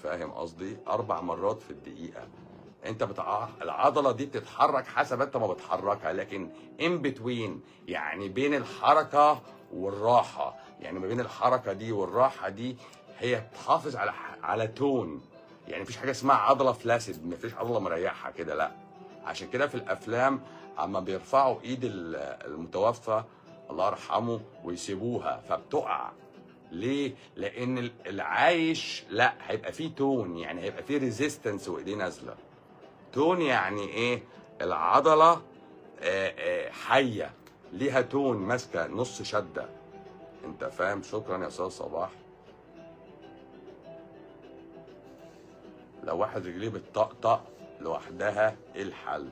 فاهم قصدي اربع مرات في الدقيقه انت بتع... العضله دي بتتحرك حسب انت ما بتحركها لكن ان بتوين يعني بين الحركه والراحه يعني ما بين الحركه دي والراحه دي هي بتحافظ على على تون يعني مفيش حاجه اسمها عضله فلاسد مفيش عضله مريحه كده لا عشان كده في الافلام اما بيرفعوا ايد ال- المتوفى الله يرحمه ويسيبوها فبتقع ليه؟ لان ال- العايش لا هيبقى فيه تون يعني هيبقى فيه ريزيستنس وايديه نازله تون يعني ايه العضله آه، آه، حيه ليها تون ماسكه نص شده انت فاهم شكرا يا استاذ صباح لو واحد رجليه بتطقطق لوحدها ايه الحل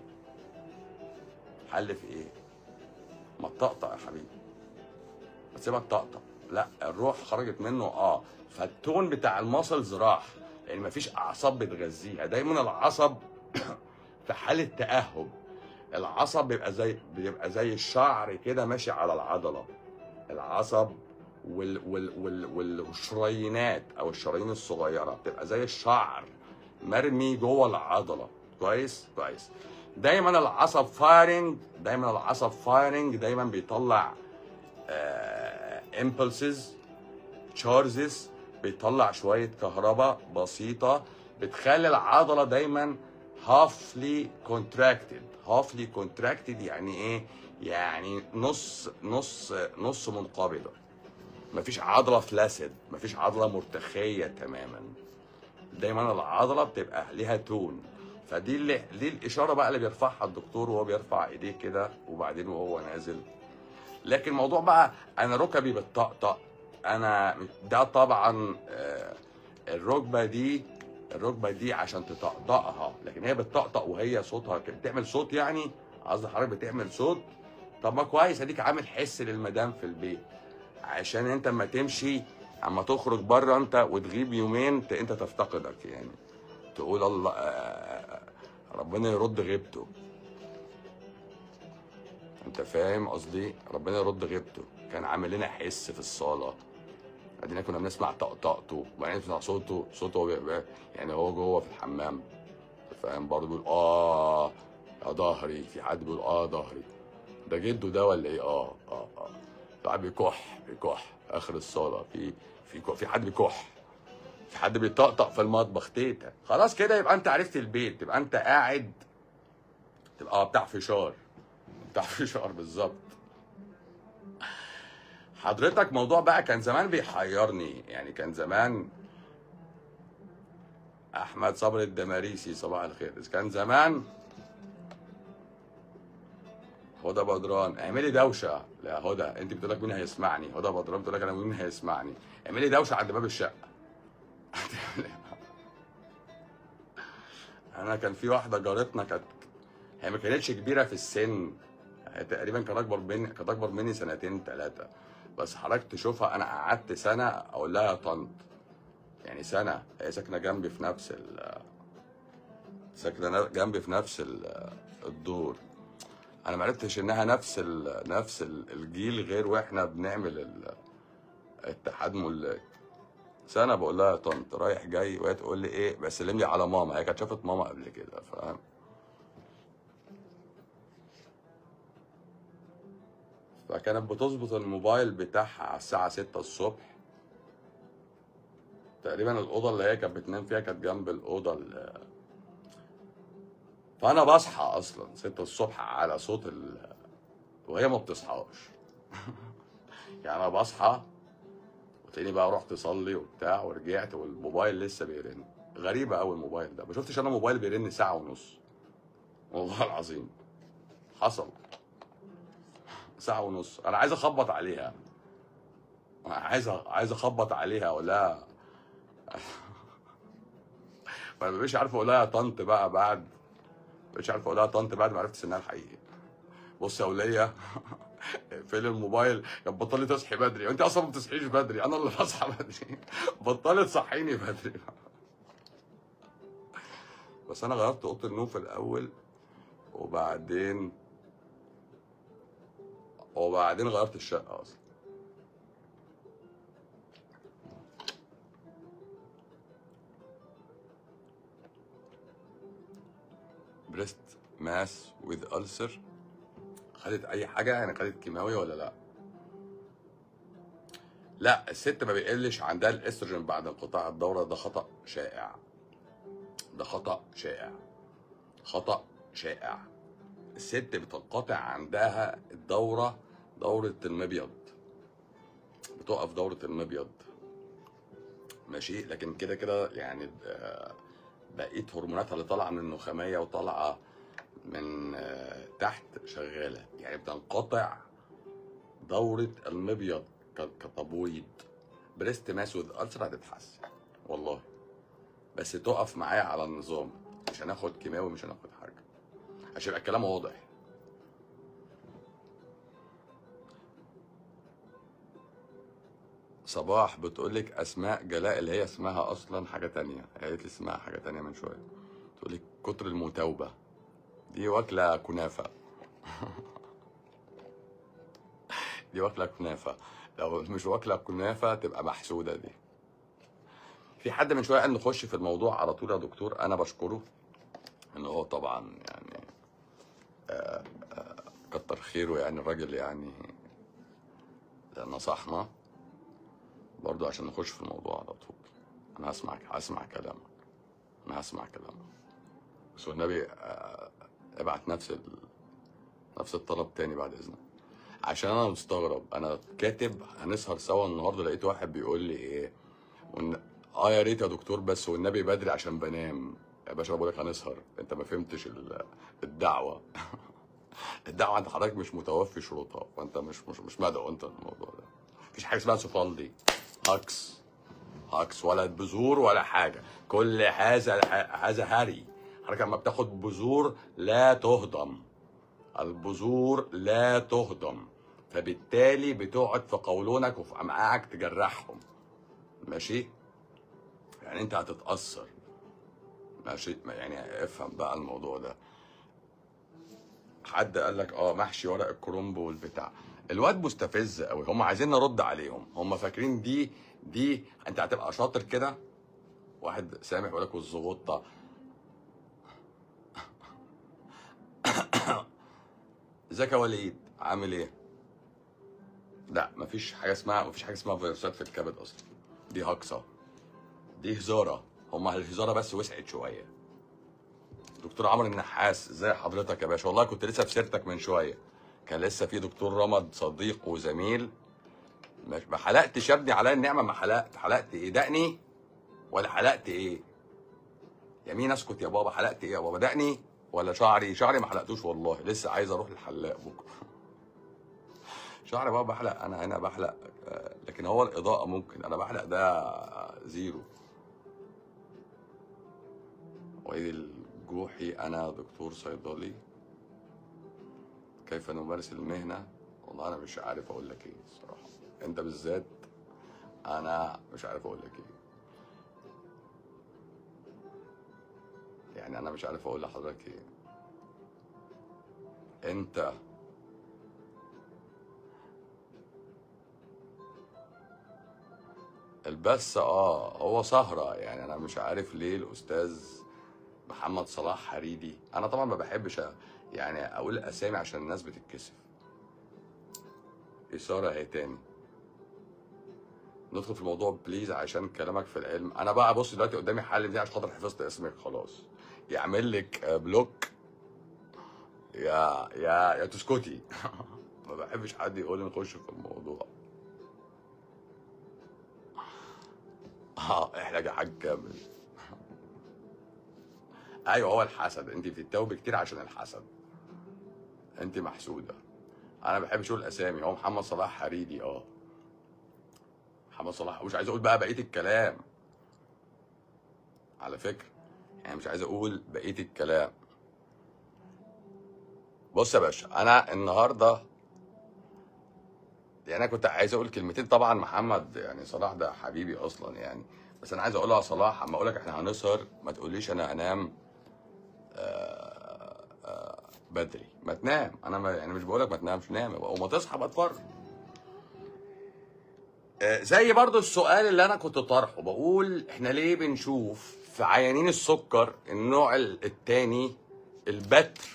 حل في ايه ما تطقطق يا حبيبي ما تسيبها تطقطق لا الروح خرجت منه اه فالتون بتاع الماسلز راح لان مفيش اعصاب بتغذيها دايما العصب في حاله تاهب العصب بيبقى زي بيبقى زي الشعر كده ماشي على العضله العصب وال وال وال وال- والشرينات او الشرايين الصغيره بتبقى زي الشعر مرمي جوه العضله كويس كويس دايما العصب فايرنج دايما العصب فايرنج دايما بيطلع امبلسز تشارجز بيطلع شويه كهرباء بسيطه بتخلي العضله دايما هافلي كونتراكتد هافلي كونتراكتد يعني ايه يعني نص نص نص منقبضه مفيش عضله فلاسد مفيش عضله مرتخيه تماما دايما العضله بتبقى ليها تون فدي اللي دي الاشاره بقى اللي بيرفعها الدكتور وهو بيرفع ايديه كده وبعدين وهو نازل لكن الموضوع بقى انا ركبي بتطقطق انا ده طبعا آه، الركبه دي الركبه دي عشان تطقطقها لكن هي بتطقطق وهي صوتها كده بتعمل صوت يعني قصدي حضرتك بتعمل صوت طب ما كويس اديك عامل حس للمدام في البيت عشان انت اما تمشي اما تخرج بره انت وتغيب يومين ت- انت تفتقدك يعني تقول الله آه، ربنا يرد غيبته انت فاهم قصدي ربنا يرد غيبته كان عامل لنا حس في الصاله ادينا كنا بنسمع طقطقته وبعدين نسمع صوته صوته وهو بيبقى- يعني هو جوه في الحمام أنت فاهم برضه بيقول اه يا ظهري في حد بيقول اه ظهري ده جده ده ولا ايه اه اه اه في واحد بيكح بيكح اخر الصاله في في كح- في حد بيكح في حد بيطقطق في المطبخ تيتا خلاص كده يبقى انت عرفت البيت تبقى انت قاعد تبقى اه بتاع فشار بتاع فشار بالظبط حضرتك موضوع بقى كان زمان بيحيرني يعني كان زمان احمد صبري الدماريسي صباح الخير كان زمان هدى بدران اعملي دوشه لا هدى انت بتقول لك مين هيسمعني هدى بدران بتقول لك انا مين هيسمعني اعملي دوشه عند باب الشقه انا كان في واحده جارتنا كانت هي ما كانتش كبيره في السن هي تقريبا كانت اكبر مني كانت اكبر مني سنتين ثلاثه بس حضرتك تشوفها انا قعدت سنه اقول لها يا طنط يعني سنه هي ساكنه جنبي في نفس ال ساكنه جنبي في نفس ال- الدور انا ما عرفتش انها نفس ال... نفس ال- الجيل غير واحنا بنعمل ال- اتحاد ملاك سنه بقول لها يا طنط رايح جاي وهي تقول لي ايه بس سلم لي على ماما هي كانت شافت ماما قبل كده فاهم فكانت بتظبط الموبايل بتاعها على الساعة 6 الصبح تقريبا الأوضة اللي هي كانت بتنام فيها كانت جنب الأوضة اللي فأنا بصحى أصلا 6 الصبح على صوت ال... وهي ما بتصحاش يعني أنا بصحى وتلاقيني بقى رحت أصلي وبتاع ورجعت والموبايل لسه بيرن غريبة أوي الموبايل ده ما شفتش أنا موبايل بيرن ساعة ونص والله العظيم حصل ساعة ونص أنا عايز أخبط عليها أنا عايز عايز أخبط عليها أقول لها ما بقيتش عارف أقول لها يا طنط بقى بعد ما بقيتش عارف أقول لها يا طنط بعد ما عرفت سنها الحقيقي بص يا ولية اقفلي الموبايل كانت بطلي تصحي بدري وانت اصلا ما بتصحيش بدري انا اللي بصحى بدري بطلي تصحيني بدري بس انا غيرت اوضه النوم في الاول وبعدين وبعدين غيرت الشقه اصلا بريست ماس وذ ألسر خدت اي حاجه يعني خدت كيماوي ولا لا لا الست ما بيقلش عندها الاستروجين بعد انقطاع الدوره ده خطا شائع ده خطا شائع خطا شائع الست بتنقطع عندها الدوره دوره المبيض بتقف دوره المبيض ماشي لكن كده كده يعني آه، بقيه هرموناتها اللي طالعه من النخاميه وطالعه من آه، تحت شغاله يعني بتنقطع دوره المبيض ك- كتبويض بريست ماس وذ ألسر هتتحسن والله بس تقف معايا على النظام مش هناخد كيماوي مش هناخد حاجه عشان يبقى الكلام واضح صباح بتقولك اسماء جلاء اللي هي اسمها اصلا حاجه تانية هي قالت لي اسمها حاجه تانية من شويه تقولك كتر المتوبه دي واكله كنافه دي واكله كنافه لو مش واكله كنافه تبقى محسوده دي في حد من شويه قال نخش في الموضوع على طول يا دكتور انا بشكره ان هو طبعا يعني آه، آه، كتر خيره يعني الراجل يعني نصحنا برضو عشان نخش في الموضوع على طول انا هسمع هسمع كلامك انا هسمع كلامك بس والنبي آه، ابعت نفس ال... نفس الطلب تاني بعد اذنك عشان انا مستغرب انا كاتب هنسهر سوا النهارده لقيت واحد بيقول لي ايه ون... اه يا ريت يا دكتور بس والنبي بدري عشان بنام يا باشا بقول لك هنسهر انت ما فهمتش ال- الدعوه الدعوه عند حضرتك مش متوفي شروطها فانت مش مش مش مدعو انت الموضوع ده مفيش حاجه اسمها سوفالدي هاكس هاكس ولا بذور ولا حاجه كل هذا هذا هري حضرتك لما بتاخد بذور لا تهضم البذور لا تهضم فبالتالي بتقعد في قولونك وفي امعائك تجرحهم ماشي يعني انت هتتاثر ماشي يعني افهم بقى الموضوع ده حد قال لك اه محشي ورق الكرنب والبتاع الواد مستفز قوي هم عايزين نرد عليهم هم فاكرين دي دي انت هتبقى شاطر كده واحد سامح يقول لك والزغطه ازيك يا وليد عامل ايه لا مفيش حاجه اسمها مفيش حاجه اسمها فيروسات في الكبد اصلا دي هقصه دي هزاره هما الهزاره بس وسعت شويه دكتور عمرو النحاس ازي حضرتك يا باشا والله كنت لسه في سيرتك من شويه كان لسه في دكتور رمض صديق وزميل مش ما حلقتش يا ابني عليا النعمه ما حلقت حلقت ايه دقني ولا حلقت ايه يمين اسكت يا بابا حلقت ايه يا بابا دقني ولا شعري شعري ما حلقتوش والله لسه عايز اروح للحلاق بكره شعري بابا بحلق انا هنا بحلق آه، لكن هو الاضاءه ممكن انا بحلق ده زيرو وإذ الجوحي أنا دكتور صيدلي كيف نمارس المهنة؟ والله أنا مش عارف أقول لك إيه الصراحة أنت بالذات أنا مش عارف أقول لك إيه يعني أنا مش عارف أقول لحضرتك إيه أنت البث اه هو سهرة يعني انا مش عارف ليه الاستاذ محمد صلاح حريدي انا طبعا ما بحبش أ- يعني اقول اسامي عشان الناس بتتكسف اثارة اهي تاني ندخل في الموضوع بليز عشان كلامك في العلم انا بقى بص دلوقتي قدامي حل دي عشان خاطر حفظت اسمك خلاص يعمل لك آه، بلوك يا يا يا تسكتي ما بحبش حد يقول لي نخش في الموضوع اه احرج يا حاج كامل ايوه هو الحسد انت بتتوبي كتير عشان الحسد انت محسوده انا ما بحبش اقول اسامي هو محمد صلاح حريدي اه محمد صلاح مش عايز اقول بقى بقيه الكلام على فكره يعني مش عايز اقول بقيه الكلام بص يا باشا انا النهارده يعني انا كنت عايز اقول كلمتين طبعا محمد يعني صلاح ده حبيبي اصلا يعني بس انا عايز اقولها يا صلاح اما اقول لك احنا هنسهر ما تقوليش انا هنام آه، آه، بدري ما تنام انا ما يعني مش بقول لك ما تنامش نام وما تصحى بتفرج آه، زي برضو السؤال اللي انا كنت طرحه بقول احنا ليه بنشوف في عيانين السكر النوع ال- التاني البتر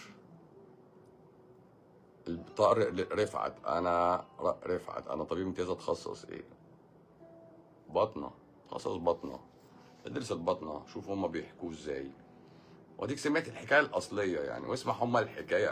طارق رفعت انا ر- رفعت انا طبيب امتياز اتخصص ايه بطنه تخصص بطنه ادرس البطنه شوف هما بيحكوا ازاي واديك سمعت الحكايه الاصليه يعني واسمع هما الحكايه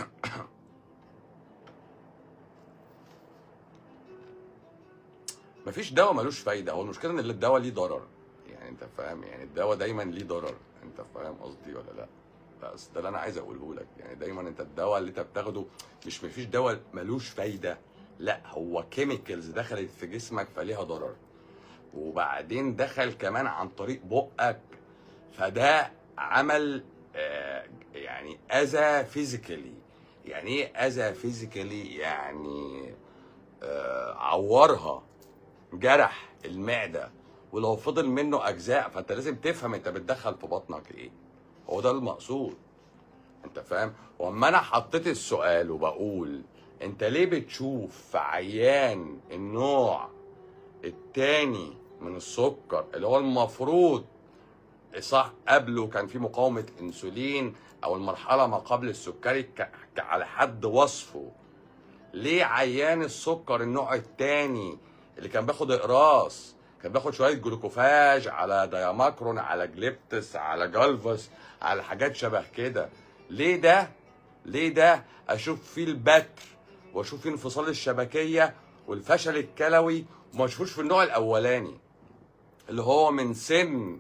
مفيش دواء ملوش فايده هو المشكله ان الدواء ليه ضرر يعني انت فاهم يعني الدواء دايما ليه ضرر انت فاهم قصدي ولا لا بس ده اللي انا عايز اقوله لك يعني دايما انت الدواء اللي انت بتاخده مش مفيش دواء ملوش فايده لا هو كيميكالز دخلت في جسمك فليها ضرر وبعدين دخل كمان عن طريق بقك فده عمل آه، يعني اذى فيزيكالي يعني ايه اذى فيزيكالي يعني آه، عورها جرح المعده ولو فضل منه اجزاء فانت لازم تفهم انت بتدخل في بطنك ايه هو ده المقصود انت فاهم واما انا حطيت السؤال وبقول انت ليه بتشوف في عيان النوع التاني من السكر اللي هو المفروض صح قبله كان في مقاومة انسولين او المرحلة ما قبل السكري ك- ك- على حد وصفه ليه عيان السكر النوع التاني اللي كان بياخد اقراص كان بياخد شويه جلوكوفاج على دايماكرون على جليبتس على جالفوس على حاجات شبه كده ليه ده ليه ده اشوف فيه البتر واشوف فيه انفصال الشبكيه والفشل الكلوي وما اشوفوش في النوع الاولاني اللي هو من سن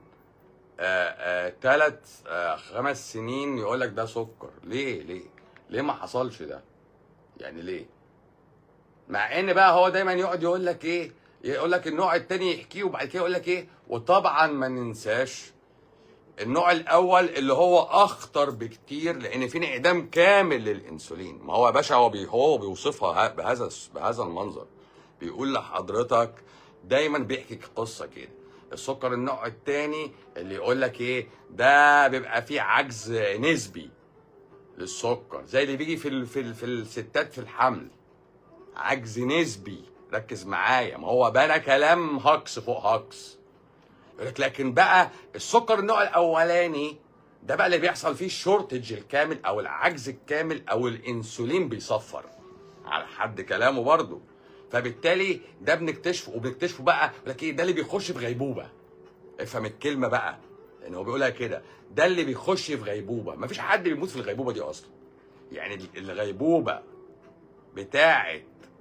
ثلاث خمس سنين يقول لك ده سكر ليه ليه ليه ما حصلش ده يعني ليه مع ان بقى هو دايما يقعد يقول لك ايه يقول لك النوع التاني يحكيه وبعد كده يقول لك ايه وطبعا ما ننساش النوع الاول اللي هو اخطر بكتير لان في انعدام كامل للانسولين ما هو يا باشا هو بي هو بيوصفها ه- بهذا بهذا المنظر بيقول لحضرتك دايما بيحكي قصه كده السكر النوع التاني اللي يقول لك ايه ده بيبقى فيه عجز نسبي للسكر زي اللي بيجي في ال في ال في الستات في الحمل عجز نسبي ركز معايا ما هو بقى كلام هكس فوق هكس يقول لك لكن بقى السكر النوع الاولاني ده بقى اللي بيحصل فيه الشورتج الكامل او العجز الكامل او الانسولين بيصفر على حد كلامه برضه فبالتالي ده بنكتشفه وبنكتشفه بقى يقول لك ايه ده اللي بيخش في غيبوبه افهم الكلمه بقى لان هو بيقولها كده ده اللي بيخش في غيبوبه مفيش حد بيموت في الغيبوبه دي اصلا يعني الغيبوبه بتاعه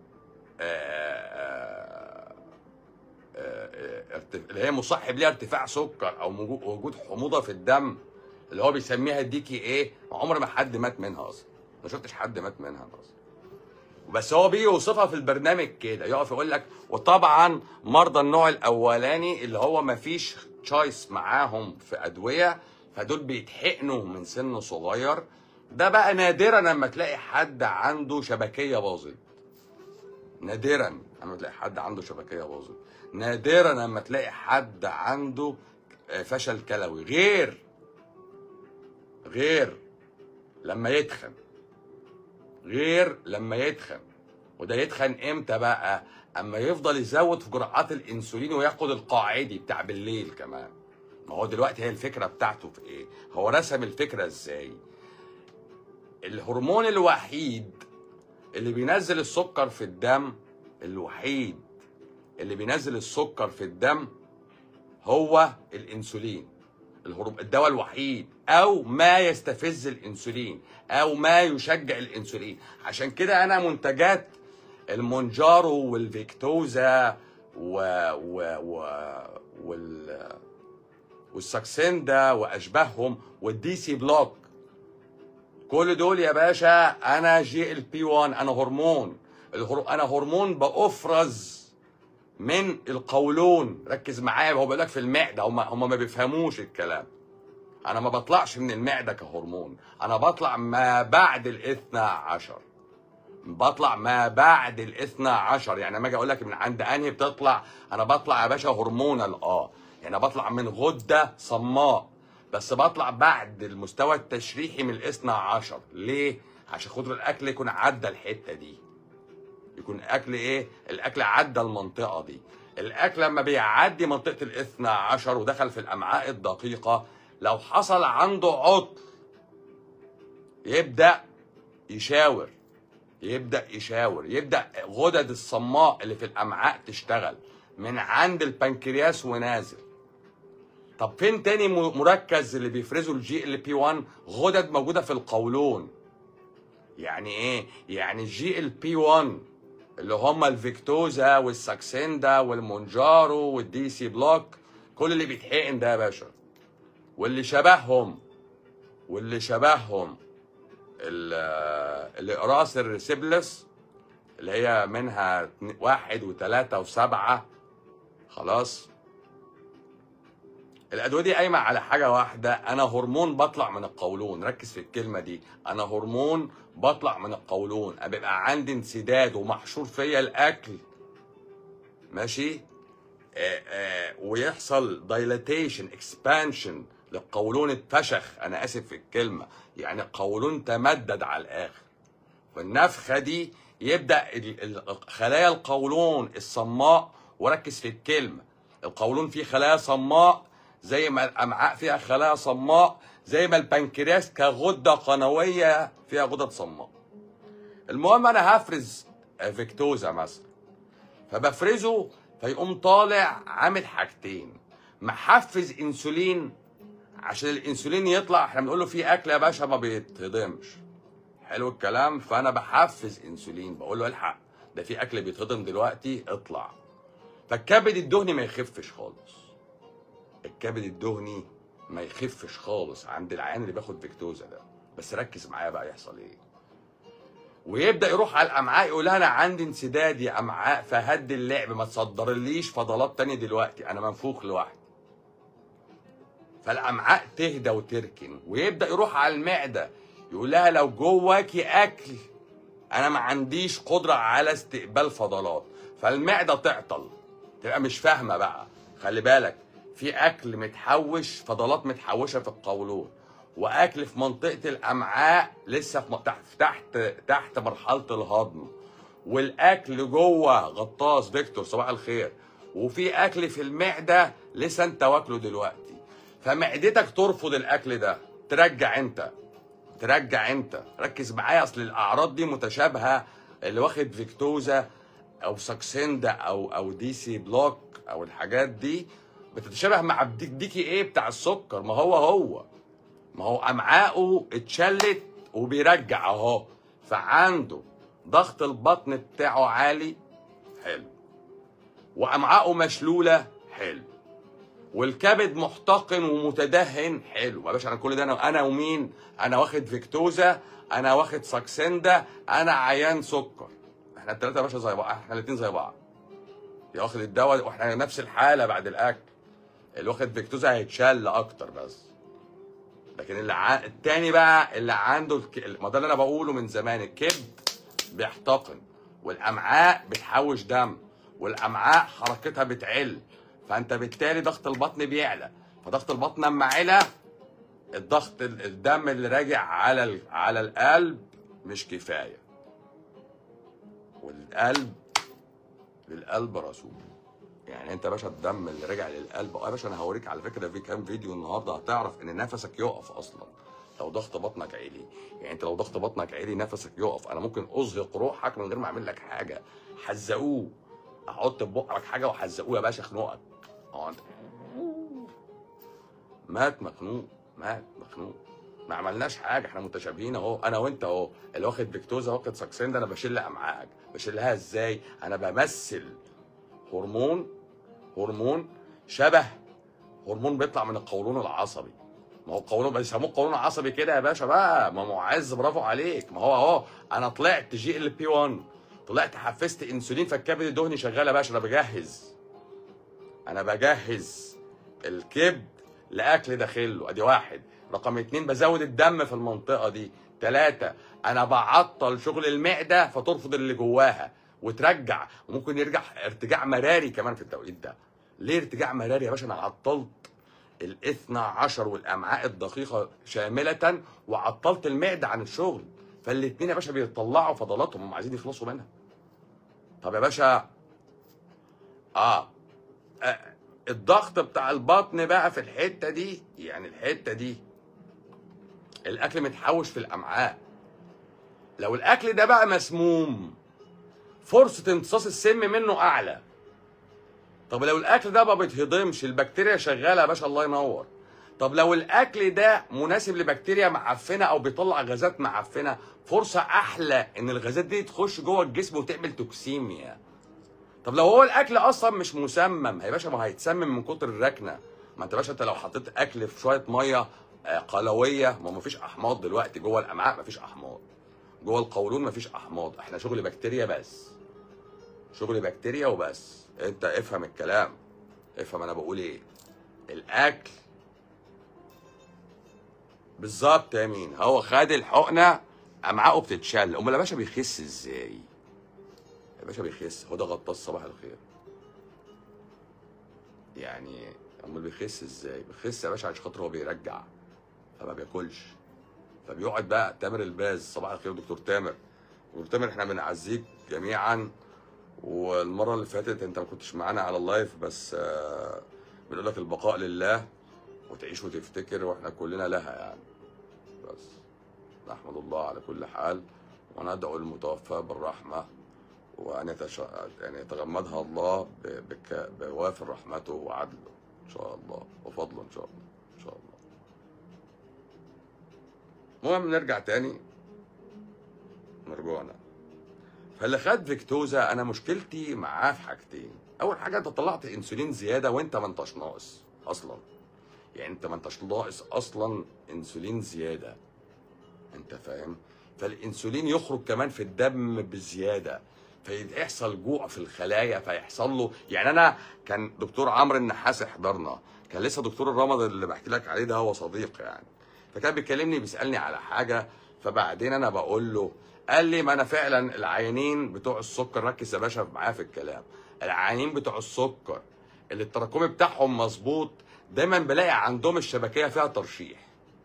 آه، آه، ارتف- اللي هي مصاحب ليها ارتفاع سكر او موجو- وجود حموضه في الدم اللي هو بيسميها ديكي ايه عمر ما حد مات منها اصلا ما شفتش حد مات منها اصلا بس هو بيجي يوصفها في البرنامج كده يقف يقول لك وطبعا مرضى النوع الاولاني اللي هو ما فيش تشايس معاهم في ادويه فدول بيتحقنوا من سن صغير ده بقى نادرا لما تلاقي حد عنده شبكيه باظت نادرا لما تلاقي حد عنده شبكيه باظت نادرا لما تلاقي حد عنده آه، فشل كلوي غير غير لما يتخن غير لما يتخن وده يتخن امتى بقى اما يفضل يزود في جرعات الانسولين وياخد القاعدي بتاع بالليل كمان ما هو دلوقتي هي الفكره بتاعته في ايه هو رسم الفكره ازاي الهرمون الوحيد اللي بينزل السكر في الدم الوحيد اللي بينزل السكر في الدم هو الانسولين الهرم... الدواء الوحيد او ما يستفز الانسولين او ما يشجع الانسولين عشان كده انا منتجات المونجارو والفيكتوزا و... و... و... وال والساكسندا واشباههم والدي سي بلوك كل دول يا باشا انا جي ال بي 1 انا هرمون الهر... انا هرمون بافرز من القولون ركز معايا هو بيقول لك في المعده هم هم ما بيفهموش الكلام انا ما بطلعش من المعده كهرمون انا بطلع ما بعد الاثنى عشر بطلع ما بعد الاثنى عشر يعني لما اجي اقول لك من عند انهي بتطلع انا بطلع يا باشا هرمونال اه يعني بطلع من غده صماء بس بطلع بعد المستوى التشريحي من الاثنى عشر ليه عشان خضر الاكل يكون عدى الحته دي يكون اكل ايه الاكل عدى المنطقه دي الاكل لما بيعدي منطقه الاثنى عشر ودخل في الامعاء الدقيقه لو حصل عنده عطل يبدا يشاور يبدا يشاور يبدا غدد الصماء اللي في الامعاء تشتغل من عند البنكرياس ونازل طب فين تاني م- مركز اللي بيفرزه الجي ال بي 1 غدد موجوده في القولون يعني ايه يعني الجي ال بي 1 اللي هم الفيكتوزا والساكسيندا والمونجارو والدي سي بلوك كل اللي بيتحقن ده يا باشا واللي شبههم واللي شبههم ال- الاقراص الريسيبلس اللي هي منها اتنين- واحد وثلاثة وسبعة خلاص الأدوية دي قايمة على حاجة واحدة أنا هرمون بطلع من القولون ركز في الكلمة دي أنا هرمون بطلع من القولون بيبقى عندي انسداد ومحشور فيا الأكل ماشي آه آه ويحصل دايلاتيشن اكسبانشن للقولون اتفشخ انا اسف في الكلمه يعني القولون تمدد على الاخر والنفخه دي يبدا ال- ال- خلايا القولون الصماء وركز في الكلمه القولون فيه خلايا صماء زي ما الامعاء فيها خلايا صماء زي ما البنكرياس كغده قنويه فيها غدد صماء المهم انا هفرز فيكتوزا مثلا فبفرزه فيقوم طالع عامل حاجتين محفز انسولين عشان الانسولين يطلع احنا بنقول له في اكل يا باشا ما بيتهضمش حلو الكلام فانا بحفز انسولين بقول له الحق ده في اكل بيتهضم دلوقتي اطلع فالكبد الدهني ما يخفش خالص الكبد الدهني ما يخفش خالص عند العيان اللي بياخد فيكتوزا ده بس ركز معايا بقى يحصل ايه ويبدا يروح على الامعاء يقول لها انا عندي انسداد يا امعاء فهد اللعب ما تصدرليش فضلات تانية دلوقتي انا منفوخ لوحدي فالامعاء تهدى وتركن ويبدا يروح على المعده يقول لها لو جواكي اكل انا ما عنديش قدره على استقبال فضلات فالمعده تعطل تبقى مش فاهمه بقى خلي بالك في اكل متحوش فضلات متحوشه في القولون واكل في منطقه الامعاء لسه في م- تحت تحت تحت مرحله الهضم والاكل جوه غطاس فيكتور صباح الخير وفي اكل في المعده لسه انت واكله دلوقتي فمعدتك ترفض الاكل ده ترجع انت ترجع انت ركز معايا اصل الاعراض دي متشابهه اللي واخد فيكتوزا او ساكسيندا او او دي سي بلوك او الحاجات دي بتتشابه مع الديك ديكي ايه بتاع السكر ما هو هو ما هو امعائه اتشلت وبيرجع اهو فعنده ضغط البطن بتاعه عالي حلو وامعائه مشلوله حلو والكبد محتقن ومتدهن حلو يا باشا انا كل ده انا انا ومين انا واخد فيكتوزا انا واخد ساكسندا انا عيان سكر احنا الثلاثه يا باشا زي بعض احنا الاثنين زي بعض يا واخد الدواء واحنا نفس الحاله بعد الاكل اللي واخد فيكتوزا هيتشل اكتر بس لكن اللي ع... التاني بقى اللي عنده الك... ما ده اللي انا بقوله من زمان الكبد بيحتقن والامعاء بتحوش دم والامعاء حركتها بتعل فانت بالتالي ضغط البطن بيعلى فضغط البطن اما علا الضغط ال- الدم اللي راجع على ال... على القلب مش كفايه والقلب للقلب رسول يعني انت يا باشا الدم اللي راجع للقلب اه يا باشا انا هوريك على فكره في كام فيديو النهارده هتعرف ان نفسك يقف اصلا لو ضغط بطنك عالي يعني انت لو ضغط بطنك عالي نفسك يقف انا ممكن ازهق روحك من غير ما اعمل لك حاجه حزقوه احط في بقك حاجه وحزقوه يا باشا اخنقك اه انت مات مخنوق مات مخنوق ما عملناش حاجه احنا متشابهين اهو انا وانت اهو اللي واخد فيكتوزا واخد ساكسين انا بشيل امعائك بشيلها ازاي انا بمثل هرمون هرمون شبه هرمون بيطلع من القولون العصبي ما هو القولون بيسموه القولون العصبي كده يا باشا بقى ما معز برافو عليك ما هو اهو انا طلعت جي ال بي 1 طلعت حفزت انسولين فالكبد الدهني شغال يا باشا انا بجهز انا بجهز الكبد لاكل داخله ادي واحد رقم اتنين بزود الدم في المنطقه دي ثلاثة انا بعطل شغل المعده فترفض اللي جواها وترجع وممكن يرجع ارتجاع مراري كمان في التوقيت ده ليه ارتجاع مراري يا باشا انا عطلت الاثنى عشر والامعاء الدقيقه شامله وعطلت المعده عن الشغل فالاتنين يا باشا بيطلعوا فضلاتهم هم عايزين يخلصوا منها طب يا باشا اه آه، الضغط بتاع البطن بقى في الحته دي يعني الحته دي الاكل متحوش في الامعاء لو الاكل ده بقى مسموم فرصه امتصاص السم منه اعلى طب لو الاكل ده ما بيتهضمش البكتيريا شغاله يا باشا الله ينور طب لو الاكل ده مناسب لبكتيريا معفنه او بيطلع غازات معفنه فرصه احلى ان الغازات دي تخش جوه الجسم وتعمل توكسيميا طب لو هو الاكل اصلا مش مسمم يا باشا ما هيتسمم من كتر الركنه ما انت يا باشا انت لو حطيت اكل في شويه ميه آه، قلويه ما مفيش احماض دلوقتي جوه الامعاء مفيش احماض جوه القولون مفيش احماض احنا شغل بكتيريا بس شغل بكتيريا وبس انت افهم الكلام افهم انا بقول ايه الاكل بالظبط يا مين هو خد الحقنه امعائه بتتشل امال يا باشا بيخس ازاي يا باشا بيخس هو ده غطاس صباح الخير يعني امال بيخس ازاي بيخس يا باشا عشان خاطر هو بيرجع فما بياكلش فبيقعد بقى تامر الباز صباح الخير دكتور تامر دكتور تامر احنا بنعزيك جميعا والمره اللي فاتت انت ما كنتش معانا على اللايف بس آه، بنقول لك البقاء لله وتعيش وتفتكر واحنا كلنا لها يعني بس نحمد الله على كل حال وندعو المتوفى بالرحمه وان يتش... يعني يتغمدها الله ب... بك... بوافر رحمته وعدله ان شاء الله وفضله ان شاء الله ان شاء الله المهم نرجع تاني نرجعنا فاللي خد فيكتوزا انا مشكلتي معاه في حاجتين اول حاجه انت طلعت انسولين زياده وانت ما انتش ناقص اصلا يعني انت ما انتش ناقص اصلا انسولين زياده انت فاهم فالانسولين يخرج كمان في الدم بزياده فيحصل جوع في الخلايا فيحصل له يعني انا كان دكتور عمرو النحاس حضرنا كان لسه دكتور الرمض اللي بحكي لك عليه ده هو صديق يعني فكان بيكلمني بيسالني على حاجه فبعدين انا بقول له قال لي ما انا فعلا العيانين بتوع السكر ركز يا باشا معايا في الكلام العيانين بتوع السكر اللي التراكمي بتاعهم مظبوط دايما بلاقي عندهم الشبكيه فيها ترشيح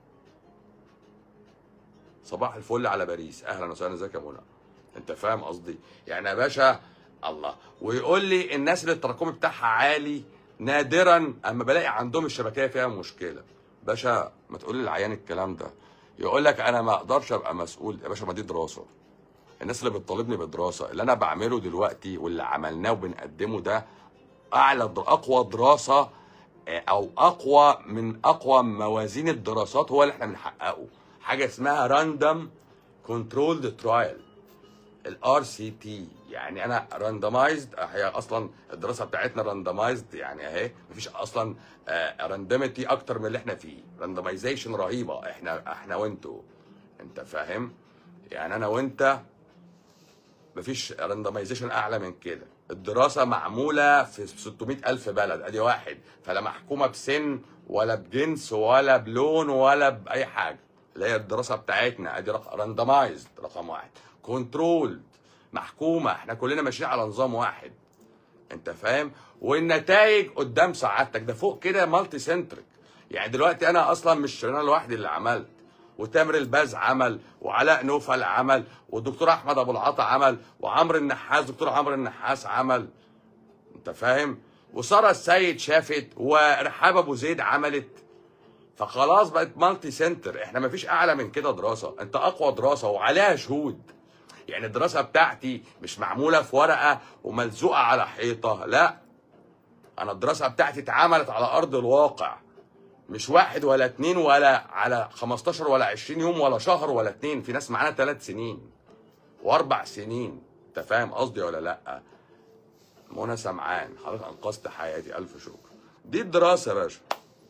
صباح الفل على باريس اهلا وسهلا ازيك يا منى انت فاهم قصدي يعني يا باشا الله ويقول لي الناس اللي التراكمي بتاعها عالي نادرا اما بلاقي عندهم الشبكيه فيها مشكله باشا ما تقول للعيان الكلام ده يقول لك انا ما اقدرش ابقى مسؤول يا باشا ما دي دراسه الناس اللي بتطالبني بدراسه اللي انا بعمله دلوقتي واللي عملناه وبنقدمه ده اعلى در- اقوى دراسه آه، او اقوى من اقوى موازين الدراسات هو اللي احنا بنحققه حاجه اسمها راندوم كنترولد ترايل الار سي تي يعني انا راندمايزد هي اصلا الدراسه بتاعتنا راندمايزد يعني اهي مفيش اصلا راندمتي اكتر من اللي احنا فيه راندمايزيشن رهيبه احنا احنا وانتوا انت فاهم يعني انا وانت مفيش راندمايزيشن اعلى من كده الدراسه معموله في 600 الف بلد ادي واحد فلا محكومه بسن ولا بجنس ولا بلون ولا باي حاجه اللي هي الدراسه بتاعتنا ادي راندمايزد رقم واحد كنترولد محكومه احنا كلنا ماشيين على نظام واحد انت فاهم والنتائج قدام سعادتك ده فوق كده مالتي سنتريك يعني دلوقتي انا اصلا مش انا لوحدي اللي عملت وتامر الباز عمل وعلاء نوفل عمل والدكتور احمد ابو العطا عمل وعمرو النحاس دكتور عمرو النحاس عمل انت فاهم وساره السيد شافت ورحاب ابو زيد عملت فخلاص بقت مالتي سنتر احنا مفيش اعلى من كده دراسه انت اقوى دراسه وعليها شهود يعني الدراسه بتاعتي مش معموله في ورقه وملزوقه على حيطه لا انا الدراسه بتاعتي اتعملت على ارض الواقع مش واحد ولا اتنين ولا على 15 ولا 20 يوم ولا شهر ولا اتنين في ناس معانا ثلاث سنين واربع سنين انت فاهم قصدي ولا لا منى سمعان حضرتك انقذت حياتي الف شكر دي الدراسه يا باشا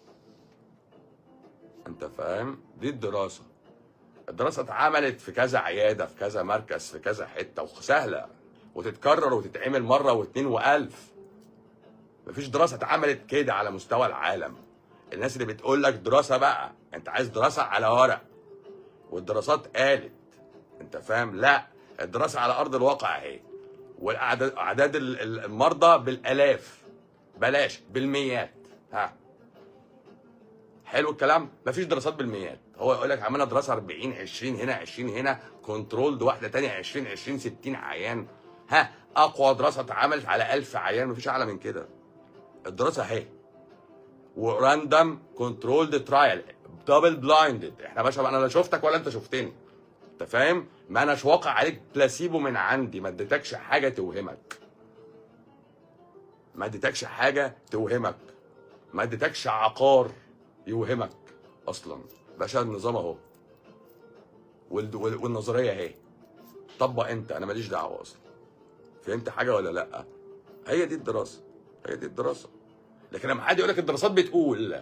انت فاهم دي الدراسه الدراسه اتعملت في كذا عياده في كذا مركز في كذا حته وسهله وتتكرر وتتعمل مره واثنين والف مفيش دراسه اتعملت كده على مستوى العالم الناس اللي بتقول لك دراسه بقى انت عايز دراسه على ورق والدراسات قالت انت فاهم لا الدراسه على ارض الواقع اهي والاعداد اعداد ال- ال- المرضى بالالاف بلاش بالميات ها حلو الكلام مفيش دراسات بالميات هو يقول لك عملنا دراسه 40 20 هنا 20 هنا كنترولد واحده تانية 20 20 60 عيان ها اقوى دراسه اتعملت على 1000 عيان مفيش اعلى من كده الدراسه اهي وراندوم كنترولد ترايل دبل بلايندد احنا يا باشا انا لا شفتك ولا انت شفتني انت فاهم ما اناش واقع عليك بلاسيبو من عندي ما اديتكش حاجه توهمك ما اديتكش حاجه توهمك ما اديتكش عقار يوهمك اصلا باشا النظام اهو وال- وال- والنظريه اهي طبق انت انا ماليش دعوه اصلا فهمت حاجه ولا لا هي دي الدراسه هي دي الدراسه لكن لما حد يقول لك الدراسات بتقول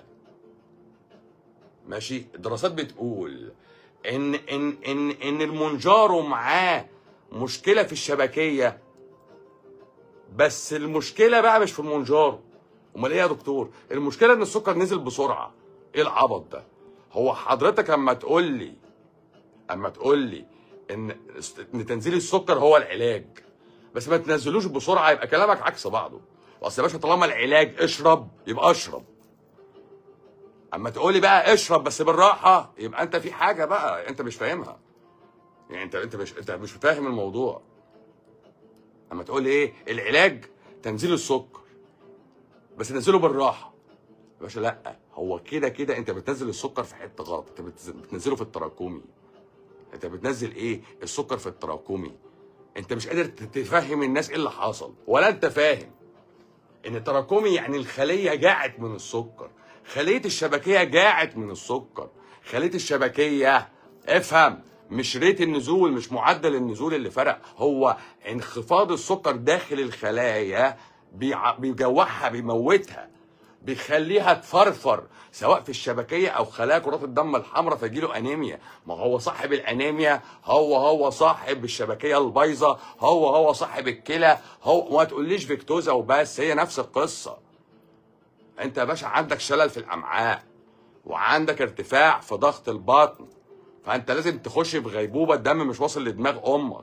ماشي الدراسات بتقول ان ان ان ان المونجارو معاه مشكله في الشبكيه بس المشكله بقى مش في المونجارو امال ايه يا دكتور المشكله ان السكر نزل بسرعه ايه العبط ده هو حضرتك اما تقول لي اما تقول لي ان ان تنزيل السكر هو العلاج بس ما تنزلوش بسرعه يبقى كلامك عكس بعضه اصل يا باشا طالما العلاج اشرب يبقى اشرب اما تقول لي بقى اشرب بس بالراحه يبقى انت في حاجه بقى انت مش فاهمها يعني انت انت مش انت مش فاهم الموضوع اما تقول لي ايه العلاج تنزيل السكر بس نزله بالراحه يا باشا لا هو كده كده انت بتنزل السكر في حته غلط انت بتز- بتنزله في التراكمي انت بتنزل ايه السكر في التراكمي انت مش قادر تفهم الناس ايه اللي حصل ولا انت فاهم ان التراكمي يعني الخليه جاعت من السكر خليه الشبكيه جاعت من السكر خليه الشبكيه افهم مش ريت النزول مش معدل النزول اللي فرق هو انخفاض السكر داخل الخلايا بيع- بيجوعها بيموتها بيخليها تفرفر سواء في الشبكيه او خلايا كرات الدم الحمراء فيجيله انيميا ما هو صاحب الانيميا هو هو صاحب الشبكيه البايظه هو هو صاحب الكلى هو ما تقوليش فيكتوزا وبس هي نفس القصه انت يا باشا عندك شلل في الامعاء وعندك ارتفاع في ضغط البطن فانت لازم تخش بغيبوبه الدم مش واصل لدماغ امك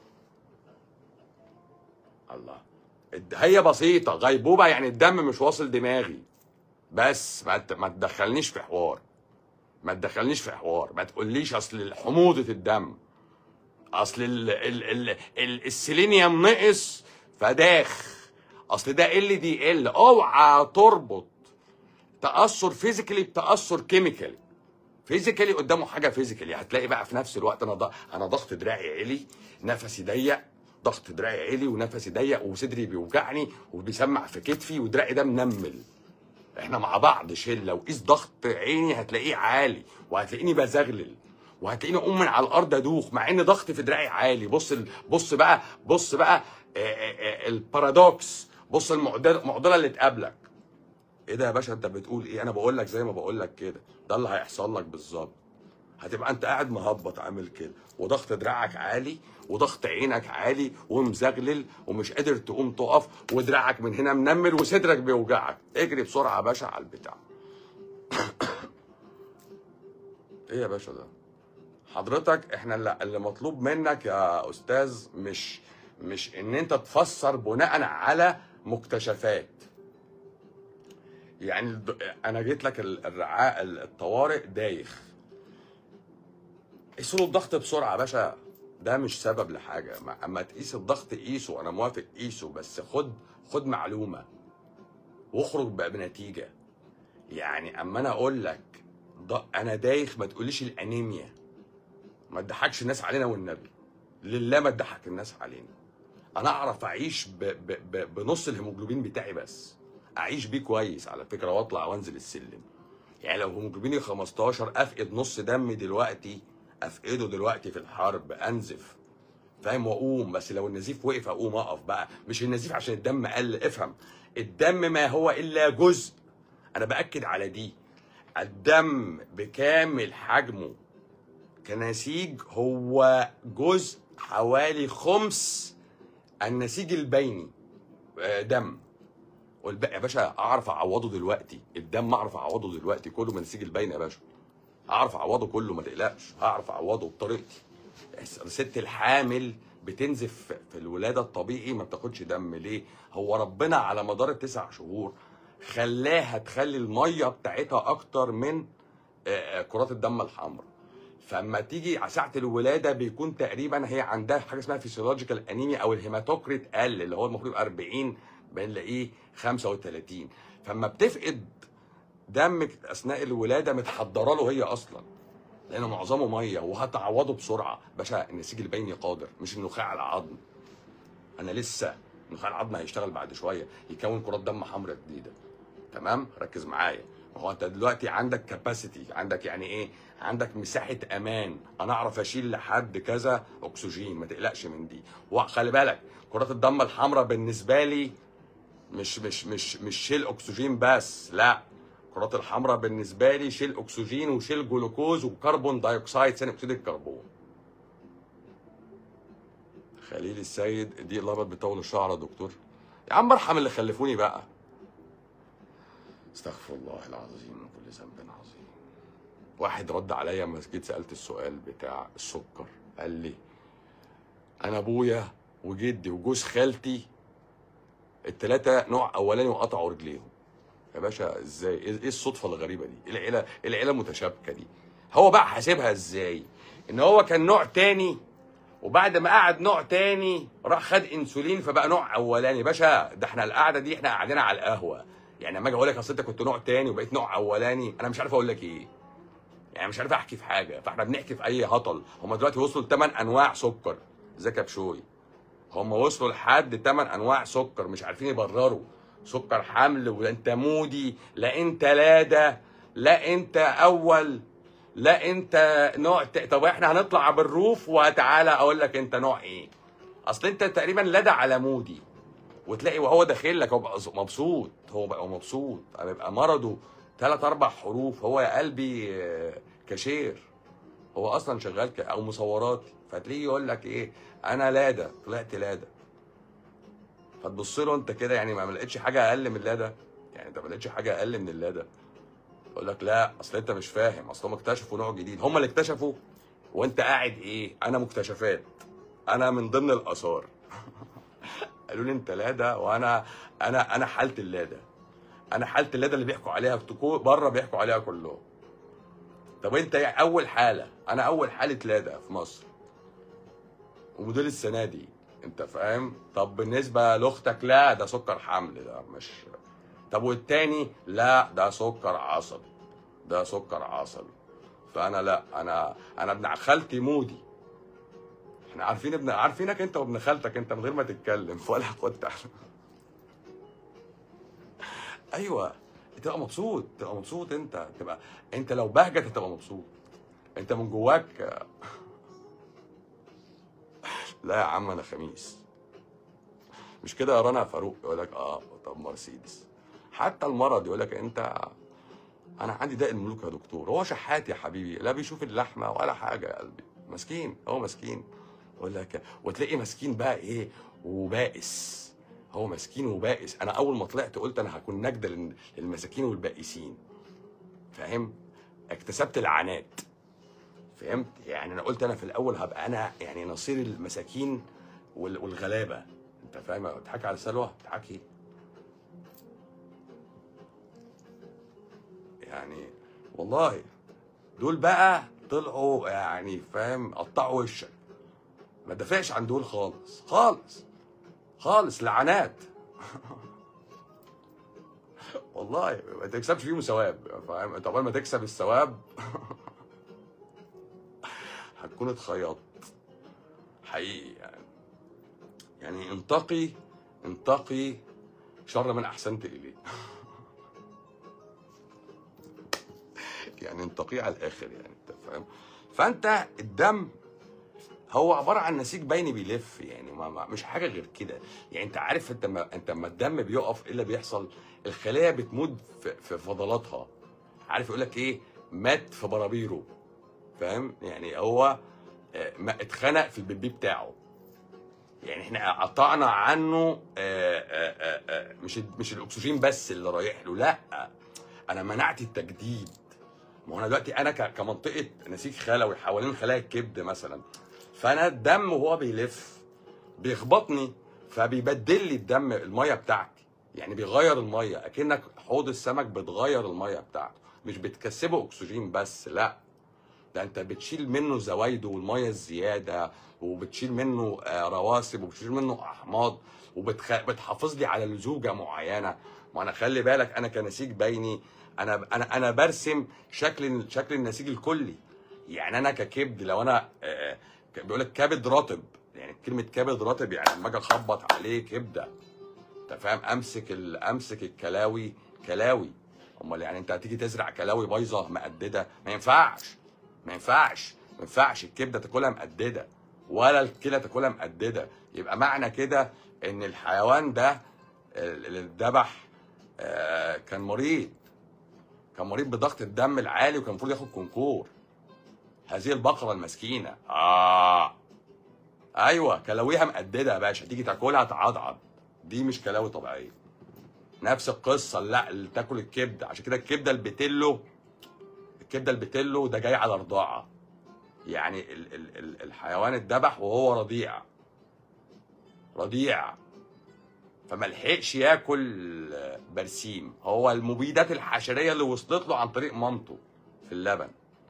الله الد- هي بسيطه غيبوبه يعني الدم مش واصل دماغي بس ما ت- ما تدخلنيش في حوار ما تدخلنيش في حوار ما تقوليش اصل حموضه الدم اصل ال ال ال ال السيلينيوم نقص فداخ اصل ده ال دي ال اوعى تربط تاثر فيزيكالي بتاثر كيميكالي فيزيكالي قدامه حاجه فيزيكالي هتلاقي بقى في نفس الوقت انا ض... انا ضغط دراعي عالي نفسي ضيق ضغط دراعي عالي ونفسي ضيق وصدري بيوجعني وبيسمع في كتفي ودراعي ده منمل احنا مع بعض شله وقيس ضغط عيني هتلاقيه عالي وهتلاقيني بزغلل وهتلاقيني اقوم من على الارض ادوخ مع ان ضغطي في دراعي عالي بص ال... بص بقى بص بقى آه، آه، آه، البارادوكس بص المعضله المعضله اللي تقابلك ايه ده يا باشا انت بتقول ايه انا بقول لك زي ما بقول لك كده ده اللي هيحصل لك بالظبط هتبقى انت قاعد مهبط عامل كده وضغط دراعك عالي وضغط عينك عالي ومزغلل ومش قادر تقوم تقف ودراعك من هنا منمل وصدرك بيوجعك اجري بسرعه يا باشا على البتاع ايه يا باشا ده حضرتك احنا اللي, اللي مطلوب منك يا استاذ مش مش ان انت تفسر بناء على مكتشفات يعني الد- انا جيت لك ال- الرعاء الطوارئ دايخ قيسوا له الضغط بسرعه يا باشا ده مش سبب لحاجه ما- اما تقيس الضغط قيسه انا موافق قيسه بس خد خد معلومه واخرج بقى بنتيجه يعني اما انا اقول لك ض- انا دايخ ما تقوليش الانيميا ما تضحكش الناس علينا والنبي لله ما تضحك الناس علينا انا اعرف اعيش ب... ب... ب... بنص الهيموجلوبين بتاعي بس اعيش بيه كويس على فكره واطلع وانزل السلم يعني لو هيموجلوبيني 15 افقد نص دمي دلوقتي افقده دلوقتي في الحرب انزف فاهم واقوم بس لو النزيف وقف اقوم اقف بقى مش النزيف عشان الدم قل افهم الدم ما هو الا جزء انا باكد على دي الدم بكامل حجمه كنسيج هو جزء حوالي خمس النسيج البيني آه، دم والباقي يا باشا اعرف اعوضه دلوقتي الدم اعرف اعوضه دلوقتي كله من النسيج البيني يا باشا اعرف اعوضه كله ما تقلقش هعرف اعوضه بطريقتي الست الحامل بتنزف في الولاده الطبيعي ما بتاخدش دم ليه هو ربنا على مدار التسع شهور خلاها تخلي الميه بتاعتها اكتر من آه، آه، كرات الدم الحمراء فاما تيجي على ساعه الولاده بيكون تقريبا هي عندها حاجه اسمها فيسيولوجيكال انيميا او الهيماتوكريت قل اللي هو المفروض 40 بنلاقيه 35 فاما بتفقد دمك اثناء الولاده متحضره له هي اصلا لانه معظمه ميه وهتعوضه بسرعه باشا النسيج البيني قادر مش النخاع العظم انا لسه النخاع العظم هيشتغل بعد شويه يكون كرات دم حمراء جديده تمام ركز معايا ما هو انت دلوقتي عندك كاباسيتي عندك يعني ايه عندك مساحه امان انا اعرف اشيل لحد كذا اكسجين ما تقلقش من دي وخلي بالك كرات الدم الحمراء بالنسبه لي مش مش مش مش شيل اكسجين بس لا الكرات الحمراء بالنسبه لي شيل اكسجين وشيل جلوكوز وكربون دايوكسيد ثاني اكسيد الكربون خليل السيد دي الابيض بيطول الشعر يا دكتور يا عم ارحم اللي خلفوني بقى استغفر الله العظيم من كل ذنب عظيم واحد رد عليا لما جيت سالت السؤال بتاع السكر قال لي انا ابويا وجدي وجوز خالتي التلاتة نوع اولاني وقطعوا رجليهم يا باشا ازاي ايه إيه الصدفه الغريبه دي ايه العيله إيه العيله المتشابكه دي هو بقى حاسبها ازاي ان هو كان نوع تاني وبعد ما قعد نوع تاني راح خد انسولين فبقى نوع اولاني يا باشا ده احنا القعده دي احنا قاعدين على القهوه يعني لما اجي اقول لك اصل انت كنت نوع تاني وبقيت نوع اولاني انا مش عارف اقول لك ايه يعني مش عارف احكي في حاجه فاحنا بنحكي في اي هطل هم دلوقتي وصلوا لثمان انواع سكر ازيك بشوي هم وصلوا لحد ثمان انواع سكر مش عارفين يبرروا سكر حمل وانت مودي لا انت لاده لا انت اول لا انت نوع ت... طب احنا هنطلع بالروف وتعالى اقول لك انت نوع ايه اصل انت تقريبا لاده على مودي وتلاقي وهو داخل لك هو بقى مبسوط هو بقى مبسوط بيبقى مرضه ثلاث اربع حروف هو يا قلبي آه، كاشير هو اصلا شغال ك... او مصوراتي فتلاقيه يقول لك ايه انا لاده طلعت لاده فتبص له انت كده يعني ما لقيتش حاجه اقل من اللاده يعني انت ما لقيتش حاجه اقل من اللاده يقول لك لا اصل انت مش فاهم اصل هم اكتشفوا نوع جديد هم اللي اكتشفوا وانت قاعد ايه انا مكتشفات انا من ضمن الاثار قالوا لي انت لاده وانا انا انا حاله اللاده انا حاله اللاده اللي بيحكوا عليها بره بيحكوا عليها كلهم طب انت ايه اول حاله انا اول حاله لاده في مصر وموديل السنه دي انت فاهم طب بالنسبه لاختك لا ده سكر حمل ده مش طب والتاني لا ده سكر عصبي ده سكر عصبي فانا لا انا انا ابن خالتي مودي احنا عارفين ابن عارفينك انت وابن خالتك انت من غير ما تتكلم ولا كنت ايوه تبقى مبسوط تبقى مبسوط انت تبقى انت لو بهجت هتبقى مبسوط انت من جواك لا يا عم انا خميس مش كده يا رنا يا فاروق يقول لك اه طب مرسيدس حتى المرض يقول لك انت انا عندي داء الملوك يا دكتور هو شحات يا حبيبي لا بيشوف اللحمه ولا حاجه يا قلبي مسكين هو مسكين يقول لك وتلاقي مسكين بقى ايه وبائس هو مسكين وبائس انا اول ما طلعت قلت انا هكون نجده للمساكين والبائسين فاهم اكتسبت العنات فهمت يعني انا قلت انا في الاول هبقى انا يعني نصير المساكين والغلابه انت فاهم تضحكي على سلوى تضحكي يعني والله دول بقى طلعوا يعني فاهم قطعوا وشك ما دافعش عن دول خالص خالص خالص لعنات والله ما تكسبش فيهم ثواب فاهم انت ما تكسب الثواب هتكون اتخيطت حقيقي يعني يعني انتقي انتقي شر من احسنت اليه يعني انتقي على الاخر يعني انت فاهم فانت الدم هو عباره عن نسيج بيني بيلف يعني ما ما مش حاجه غير كده يعني انت عارف انت ما انت لما الدم بيقف ايه اللي بيحصل الخلايا بتموت في, في فضلاتها عارف يقول لك ايه مات في برابيره فاهم يعني هو آه، ما اتخنق في البيبي بتاعه يعني احنا قطعنا عنه آه، آه، مش مش الاكسجين بس اللي رايح له لا انا منعت التجديد ما هو انا دلوقتي انا كمنطقه نسيج خلوي حوالين خلايا الكبد مثلا فانا الدم وهو بيلف بيخبطني فبيبدل لي الدم الميه بتاعتي يعني بيغير الميه اكنك حوض السمك بتغير الميه بتاعته مش بتكسبه اكسجين بس لا ده انت بتشيل منه زوايده والميه الزياده وبتشيل منه آه، رواسب وبتشيل منه احماض وبتحافظ لي على لزوجه معينه ما انا خلي بالك انا كنسيج بيني انا انا انا برسم شكل شكل النسيج الكلي يعني انا ككبد لو انا آه، ك- بيقول لك كبد رطب يعني كلمه كبد رطب يعني لما اجي اخبط عليه كبده انت فاهم امسك ال... امسك الكلاوي كلاوي امال يعني انت هتيجي تزرع كلاوي بايظه مقدده ما ينفعش ما ينفعش ما ينفعش الكبده تاكلها مقدده ولا الكلى تاكلها مقدده يبقى معنى كده ان الحيوان ده اللي اتذبح آه، كان مريض كان مريض بضغط الدم العالي وكان المفروض ياخد كونكور هذه البقره المسكينه اه ايوه كلاويها مقدده يا باشا تيجي تاكلها تعضعض دي مش كلاوي طبيعيه نفس القصه لا اللي تاكل الكبده عشان كده الكبده البتلو الكبده البتلو ده جاي على رضاعه يعني ال ال ال الحيوان اتذبح وهو رضيع رضيع فما لحقش ياكل برسيم هو المبيدات الحشريه اللي وصلت له عن طريق مامته في اللبن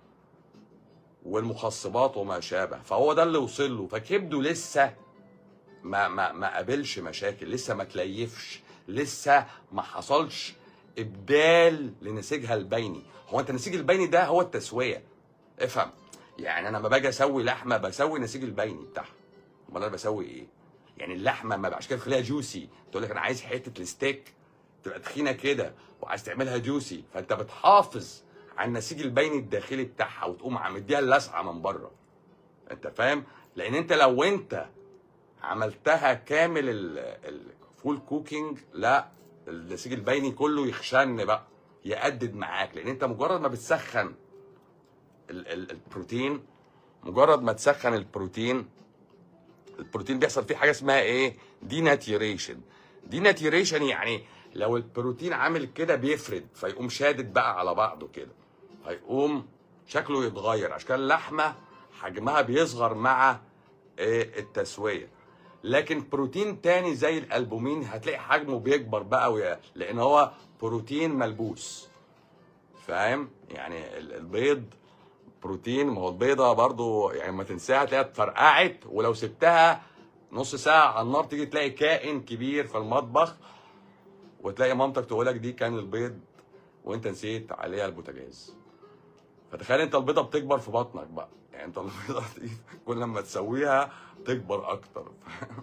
والمخصبات وما شابه فهو ده اللي وصل له فكبده لسه ما ما ما قابلش مشاكل لسه ما تليفش لسه ما حصلش ابدال لنسيجها البيني هو انت النسيج البيني ده هو التسويه افهم يعني انا لما باجي اسوي لحمه بسوي النسيج البيني بتاعها امال انا بسوي ايه يعني اللحمه ما عشان كده تخليها جوسي تقول لك انا عايز حته الستيك تبقى تخينه كده وعايز تعملها جوسي فانت بتحافظ على النسيج البيني الداخلي بتاعها وتقوم عم مديها اللسعه من بره انت فاهم لان انت لو انت عملتها كامل الفول كوكينج لا النسيج البيني كله يخشن بقى يقدد معاك لان انت مجرد ما بتسخن ال- ال- البروتين مجرد ما تسخن البروتين البروتين بيحصل فيه حاجه اسمها ايه ديناتيريشن ديناتيريشن يعني لو البروتين عامل كده بيفرد فيقوم شادد بقى على بعضه كده هيقوم شكله يتغير عشان كده اللحمه حجمها بيصغر مع إيه التسويه لكن بروتين تاني زي الالبومين هتلاقي حجمه بيكبر بقى ويا- لان هو بروتين ملبوس فاهم يعني ال- البيض بروتين ما هو البيضه برضو يعني ما تنساها تلاقيها اتفرقعت ولو سبتها نص ساعه على النار تيجي تلاقي كائن كبير في المطبخ وتلاقي مامتك تقول لك دي كان البيض وانت نسيت عليها البوتاجاز فتخيل انت البيضه بتكبر في بطنك بقى يعني انت البيضه دي كل لما تسويها تكبر اكتر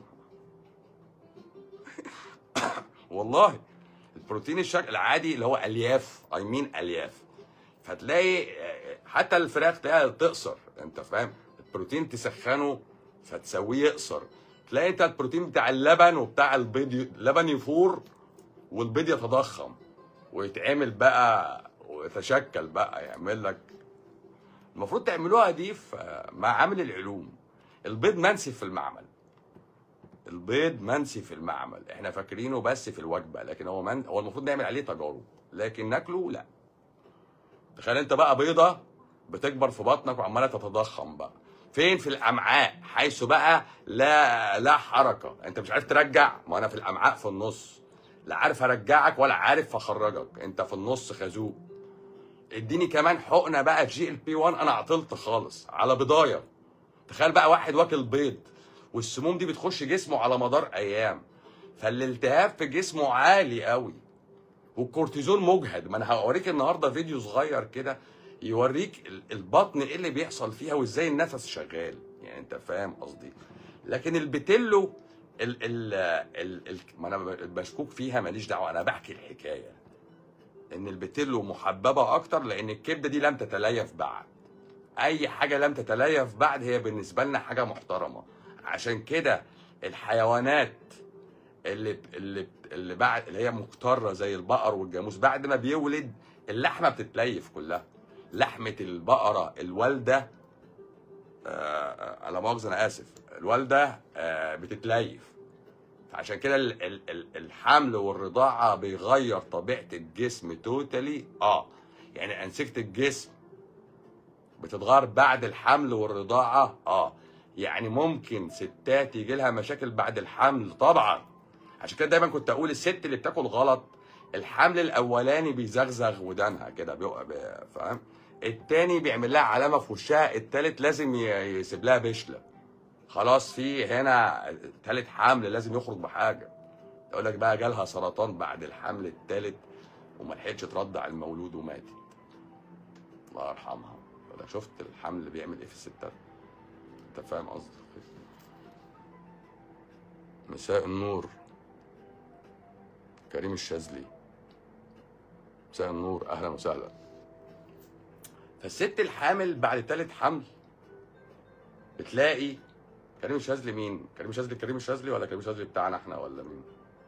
والله البروتين الشكل العادي اللي هو الياف اي مين الياف فتلاقي آه، حتى الفراخ تلاقيها تقصر انت فاهم البروتين تسخنه فتسويه يقصر تلاقي انت البروتين بتاع اللبن وبتاع البيض ي- اللبن يفور والبيض يتضخم ويتعمل بقى ويتشكل بقى يعمل لك المفروض تعملوها دي في معامل العلوم البيض منسي في المعمل البيض منسي في المعمل احنا فاكرينه بس في الوجبه لكن هو من هو المفروض نعمل عليه تجارب لكن ناكله لا تخيل انت بقى بيضه بتكبر في بطنك وعماله تتضخم بقى فين في الامعاء حيث بقى لا لا حركه انت مش عارف ترجع ما انا في الامعاء في النص لا عارف ارجعك ولا عارف اخرجك انت في النص خازوق اديني كمان حقنه بقى جي ال بي 1 انا عطلت خالص على بضايه تخيل بقى واحد واكل بيض والسموم دي بتخش جسمه على مدار ايام فالالتهاب في جسمه عالي قوي والكورتيزون مجهد ما انا هوريك النهارده فيديو صغير كده يوريك ال- البطن ايه اللي بيحصل فيها وازاي النفس شغال يعني انت فاهم قصدي لكن البتلو ال ال ال ال ما انا مشكوك فيها ماليش دعوه انا بحكي الحكايه ان البتلو محببه اكتر لان الكبده دي لم تتليف بعد اي حاجه لم تتليف بعد هي بالنسبه لنا حاجه محترمه عشان كده الحيوانات اللي اللي اللي بعد اللي هي مقتره زي البقر والجاموس بعد ما بيولد اللحمه بتتليف كلها لحمه البقره الوالده آه انا مؤاخذه انا اسف الوالده آه بتتليف عشان كده ال- ال- ال- الحمل والرضاعه بيغير طبيعه الجسم توتالي اه يعني انسجه الجسم بتتغير بعد الحمل والرضاعه اه يعني ممكن ستات يجي لها مشاكل بعد الحمل طبعا عشان كده دايما كنت اقول الست اللي بتاكل غلط الحمل الاولاني بيزغزغ ودانها كده بيبقى بي- فاهم التاني بيعمل لها علامه في وشها التالت لازم ي- يسيب لها بشله خلاص في هنا تالت حمل لازم يخرج بحاجه يقول لك بقى جالها سرطان بعد الحمل الثالث وما لحقتش ترضع المولود وماتت الله يرحمها يقول لك شفت الحمل بيعمل ايه في الستات انت فاهم قصدي مساء النور كريم الشاذلي مساء النور اهلا وسهلا فالست الحامل بعد ثالث حمل بتلاقي كريم الشاذلي مين؟ كريم الشاذلي كريم الشاذلي ولا كريم الشاذلي بتاعنا احنا ولا مين؟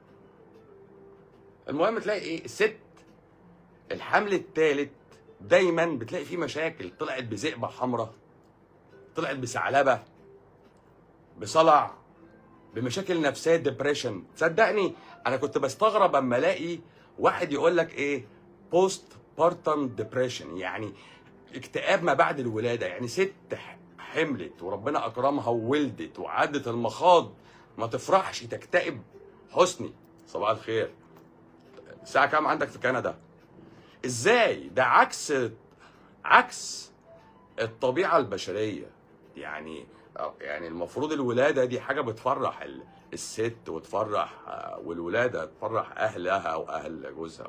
المهم تلاقي ايه؟ الست الحمل الثالث دايما بتلاقي فيه مشاكل طلعت بذئبه حمراء طلعت بثعلبه بصلع بمشاكل نفسيه ديبريشن تصدقني انا كنت بستغرب اما الاقي واحد يقول لك ايه بوست بارتم ديبريشن يعني اكتئاب ما بعد الولاده يعني ست حملت وربنا اكرمها وولدت وعدت المخاض ما تفرحش تكتئب حسني صباح الخير الساعه كام عندك في كندا ازاي ده عكس عكس الطبيعه البشريه يعني يعني المفروض الولاده دي حاجه بتفرح ال- الست وتفرح آه، والولاده تفرح اهلها واهل جوزها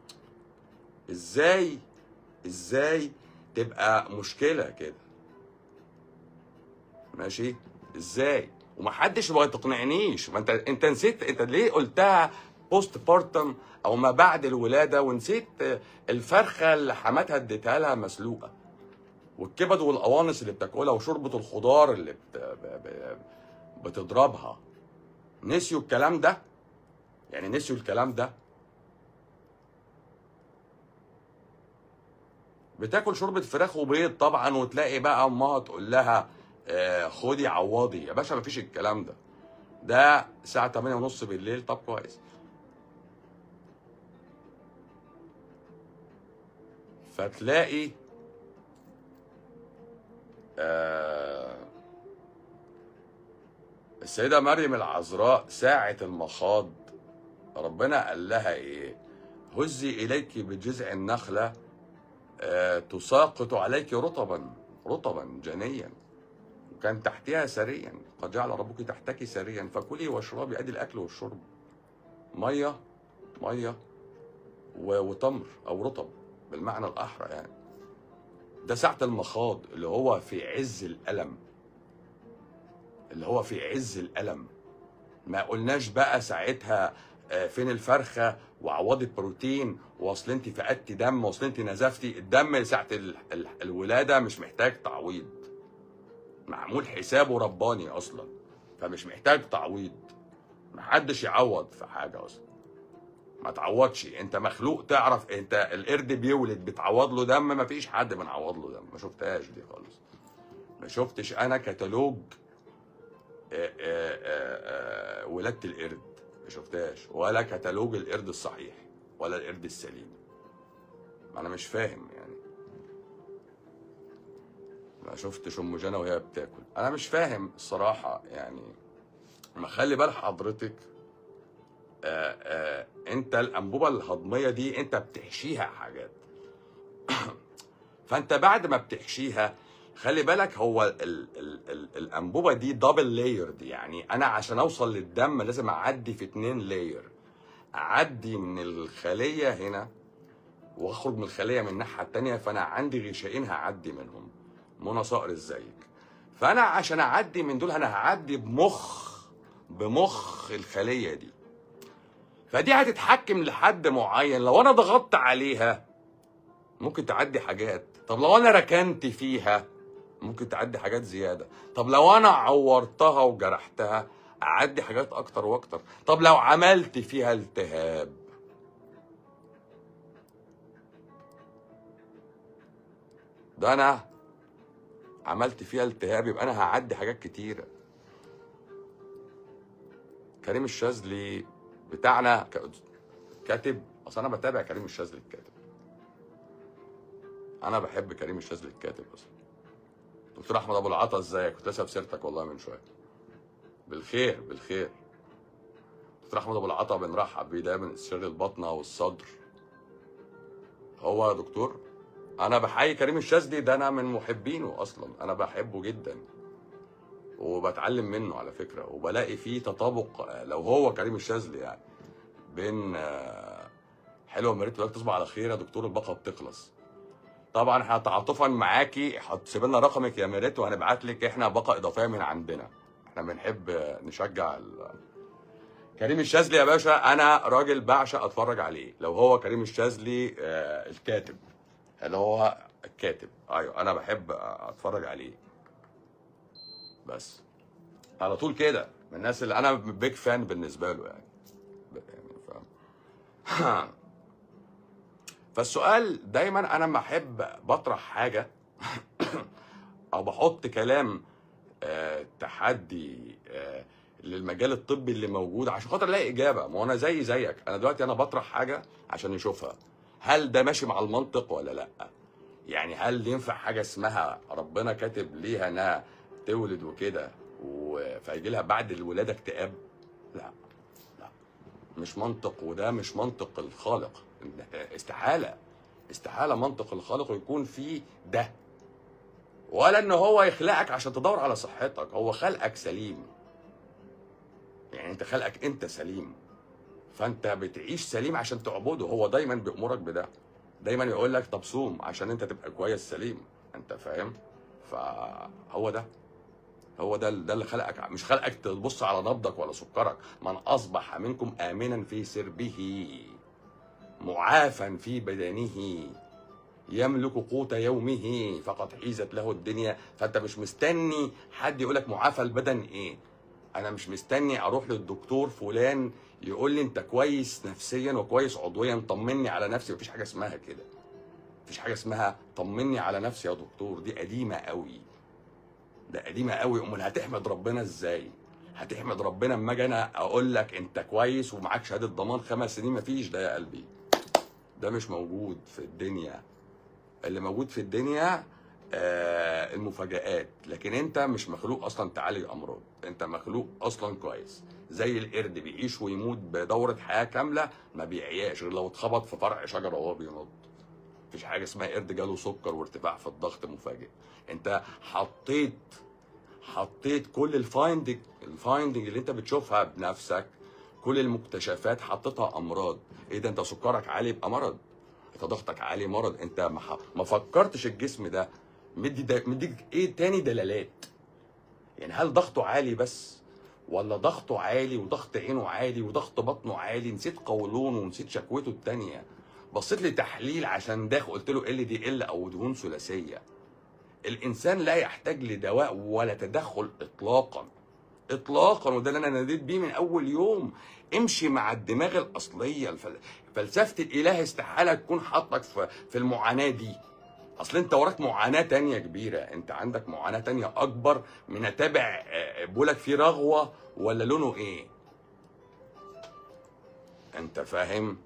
ازاي ازاي تبقى مشكله كده ماشي ازاي ومحدش ما تقنعنيش ما انت انت نسيت انت ليه قلتها بوست بارتم او ما بعد الولاده ونسيت الفرخه اللي حماتها اديتها لها مسلوقه والكبد والقوانص اللي بتاكلها وشوربه الخضار اللي بت... ب- ب- بتضربها نسيوا الكلام ده يعني نسيوا الكلام ده بتاكل شوربه فراخ وبيض طبعا وتلاقي بقى امها تقول لها آه، خدي عوضي يا باشا مفيش الكلام ده ده الساعه 8 ونص بالليل طب كويس فتلاقي آه السيدة مريم العذراء ساعة المخاض ربنا قال لها ايه هزي اليك بجذع النخلة آه تساقط عليك رطبا رطبا جنيا وكان تحتها سريا قد جعل ربك تحتك سريا فكلي واشربي ادي الاكل والشرب ميه ميه و- وتمر او رطب بالمعنى الاحرى يعني ده ساعة المخاض اللي هو في عز الألم اللي هو في عز الألم ما قلناش بقى ساعتها آه، فين الفرخة وعوضة بروتين واصل انت فقدتي دم واصل انت نزفتي الدم ساعة ال- ال- الولادة مش محتاج تعويض معمول حسابه رباني اصلا فمش محتاج تعويض محدش يعوض في حاجة اصلا ما تعوضش انت مخلوق تعرف انت القرد بيولد بتعوض له دم ما فيش حد بنعوض له دم ما شفتهاش دي خالص ما شفتش انا كتالوج آه، آه، آه، آه، ولادة القرد ما شفتهاش ولا كتالوج القرد الصحيح ولا القرد السليم ما انا مش فاهم يعني ما شفتش ام جنى وهي بتاكل انا مش فاهم الصراحه يعني ما خلي بال حضرتك آه، آه، انت الانبوبه الهضميه دي انت بتحشيها حاجات فانت بعد ما بتحشيها خلي بالك هو ال ال ال الانبوبه دي دبل لايرد يعني انا عشان اوصل للدم لازم اعدي في اتنين لاير اعدي من الخليه هنا واخرج من الخليه من الناحيه التانيه فانا عندي غشائين هعدي منهم منى صقر ازيك فانا عشان اعدي من دول انا هعدي بمخ بمخ الخليه دي فدي هتتحكم لحد معين لو انا ضغطت عليها ممكن تعدي حاجات طب لو انا ركنت فيها ممكن تعدي حاجات زياده طب لو انا عورتها وجرحتها اعدي حاجات اكتر واكتر طب لو عملت فيها التهاب ده انا عملت فيها التهاب يبقى انا هعدي حاجات كتيره كريم الشاذلي بتاعنا ك- كاتب اصل انا بتابع كريم الشاذلي الكاتب انا بحب كريم الشاذلي الكاتب اصلا دكتور احمد ابو العطا ازيك كنت لسه في سيرتك والله من شويه بالخير بالخير دكتور احمد ابو العطا بنرحب بيه دايما استشاري البطنه والصدر هو يا دكتور انا بحيي كريم الشاذلي ده انا من محبينه اصلا انا بحبه جدا وبتعلم منه على فكره وبلاقي فيه تطابق آه، لو هو كريم الشاذلي يعني بين آه، حلوه مريت ولك تصبح على خير يا دكتور الباقه بتخلص طبعا احنا تعاطفا معاكي هتسيب لنا رقمك يا ميريت وهنبعت لك احنا باقه اضافيه من عندنا احنا بنحب آه، نشجع ال... كريم الشاذلي يا باشا انا راجل بعشق اتفرج عليه لو هو كريم الشاذلي آه، الكاتب اللي هو الكاتب ايوه انا بحب اتفرج عليه بس على طول كده من الناس اللي انا بيج فان بالنسبه له يعني ب- يعني فاهم فالسؤال دايما انا لما احب بطرح حاجه او بحط كلام آه، تحدي آه، للمجال الطبي اللي موجود عشان خاطر الاقي اجابه ما هو انا زي زيك انا دلوقتي انا بطرح حاجه عشان نشوفها هل ده ماشي مع المنطق ولا لا يعني هل ينفع حاجه اسمها ربنا كاتب ليها انها تولد وكده و- فيجي لها بعد الولاده اكتئاب لا لا مش منطق وده مش منطق الخالق استحاله استحاله منطق الخالق يكون فيه ده ولا ان هو يخلقك عشان تدور على صحتك هو خلقك سليم يعني انت خلقك انت سليم فانت بتعيش سليم عشان تعبده هو دايما بيأمرك بده دايما يقول لك طب صوم عشان انت تبقى كويس سليم انت فاهم فهو ده هو ده ده اللي خلقك مش خلقك تبص على نبضك ولا سكرك من اصبح منكم امنا في سربه معافا في بدنه يملك قوت يومه فقد حيزت له الدنيا فانت مش مستني حد يقول لك معافى البدن ايه انا مش مستني اروح للدكتور فلان يقول لي انت كويس نفسيا وكويس عضويا طمني على نفسي مفيش حاجه اسمها كده مفيش حاجه اسمها طمني على نفسي يا دكتور دي قديمه قوي ده قديمه قوي امال هتحمد ربنا ازاي هتحمد ربنا اما اجي انا اقول لك انت كويس ومعاك شهاده ضمان خمس سنين مفيش ده يا قلبي ده مش موجود في الدنيا اللي موجود في الدنيا آه المفاجآت لكن انت مش مخلوق اصلا تعالج امراض انت مخلوق اصلا كويس زي القرد بيعيش ويموت بدورة حياة كاملة ما بيعياش غير لو اتخبط في فرع شجرة وهو بينط مفيش حاجة اسمها قرد جاله سكر وارتفاع في الضغط مفاجئ انت حطيت حطيت كل الفايندنج الفايندنج اللي انت بتشوفها بنفسك كل المكتشفات حطيتها امراض ايه ده انت سكرك عالي يبقى مرض انت ضغطك عالي مرض انت ما, ح- ما فكرتش الجسم ده مدي ده مديك ايه تاني دلالات يعني هل ضغطه عالي بس ولا ضغطه عالي وضغط عينه عالي وضغط بطنه عالي نسيت قولونه ونسيت شكوته التانية بصيت لي تحليل عشان ده قلت له ال دي ال او دهون ثلاثيه الانسان لا يحتاج لدواء ولا تدخل اطلاقا اطلاقا وده اللي انا ناديت بيه من اول يوم امشي مع الدماغ الاصليه الفل... فلسفه الاله استحاله تكون حاطك في في المعاناه دي اصل انت وراك معاناه تانية كبيره انت عندك معاناه تانية اكبر من اتابع آه، بولك فيه رغوه ولا لونه ايه انت فاهم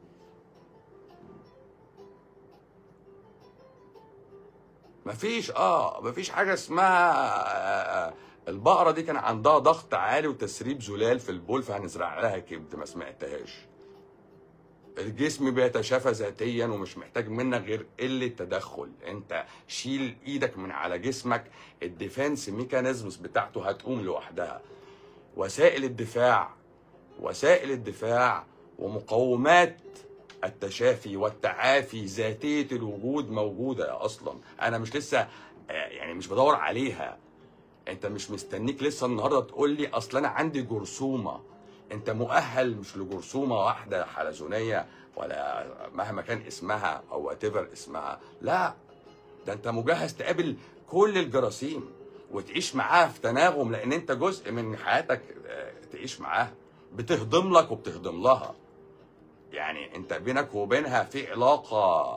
مفيش اه مفيش حاجه اسمها آه، البقره دي كان عندها ضغط عالي وتسريب زلال في البول فهنزرع لها كبد ما سمعتهاش الجسم بيتشافى ذاتيا ومش محتاج منك غير قله تدخل انت شيل ايدك من على جسمك الديفense ميكانيزمز بتاعته هتقوم لوحدها وسائل الدفاع وسائل الدفاع ومقومات التشافي والتعافي ذاتية الوجود موجودة أصلا أنا مش لسه آه، يعني مش بدور عليها أنت مش مستنيك لسه النهاردة تقول لي أصل أنا عندي جرثومة أنت مؤهل مش لجرثومة واحدة حلزونية ولا مهما كان اسمها أو وات اسمها لا ده أنت مجهز تقابل كل الجراثيم وتعيش معاها في تناغم لأن أنت جزء من حياتك آه، تعيش معاها بتهضم لك وبتهضم لها يعني انت بينك وبينها في علاقه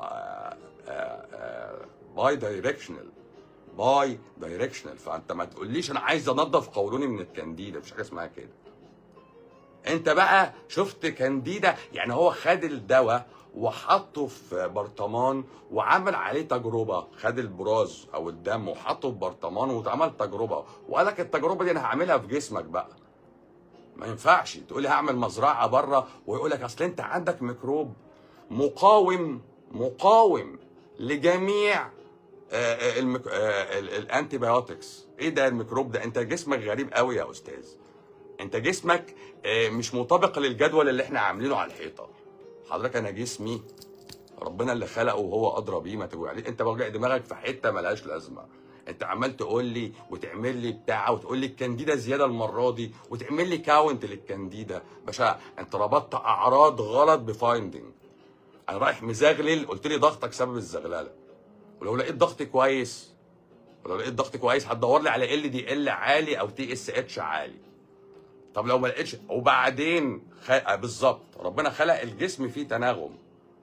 باي دايركشنال باي دايركشنال فانت ما تقوليش انا عايز انضف قولوني من الكانديدا مفيش حاجه اسمها كده انت بقى شفت كانديدا يعني هو خد الدواء وحطه في برطمان وعمل عليه تجربه خد البراز او الدم وحطه في برطمان واتعمل تجربه وقال لك التجربه دي انا هعملها في جسمك بقى ما ينفعش تقولي هعمل مزرعه بره ويقول لك اصل انت عندك ميكروب مقاوم مقاوم لجميع آه، آه، الميك- آه، ال- الانتي بايوتكس ايه ده الميكروب ده انت جسمك غريب قوي يا استاذ انت جسمك آه، مش مطابق للجدول اللي احنا عاملينه على الحيطه حضرتك انا جسمي ربنا اللي خلقه وهو ادرى بيه ما تقول عليه انت وجع دماغك في حته ملهاش لازمه انت عمال تقول لي وتعمل لي بتاع وتقول لي الكانديدا زياده المره دي وتعمل لي كاونت للكانديدا باشا انت ربطت اعراض غلط بفايندنج انا رايح مزغلل قلت لي ضغطك سبب الزغلله ولو لقيت ضغطي كويس ولو لقيت ضغطي كويس هتدور لي على ال دي ال عالي او تي اس اتش عالي طب لو ما لقيتش وبعدين خ... آه بالظبط ربنا خلق الجسم فيه تناغم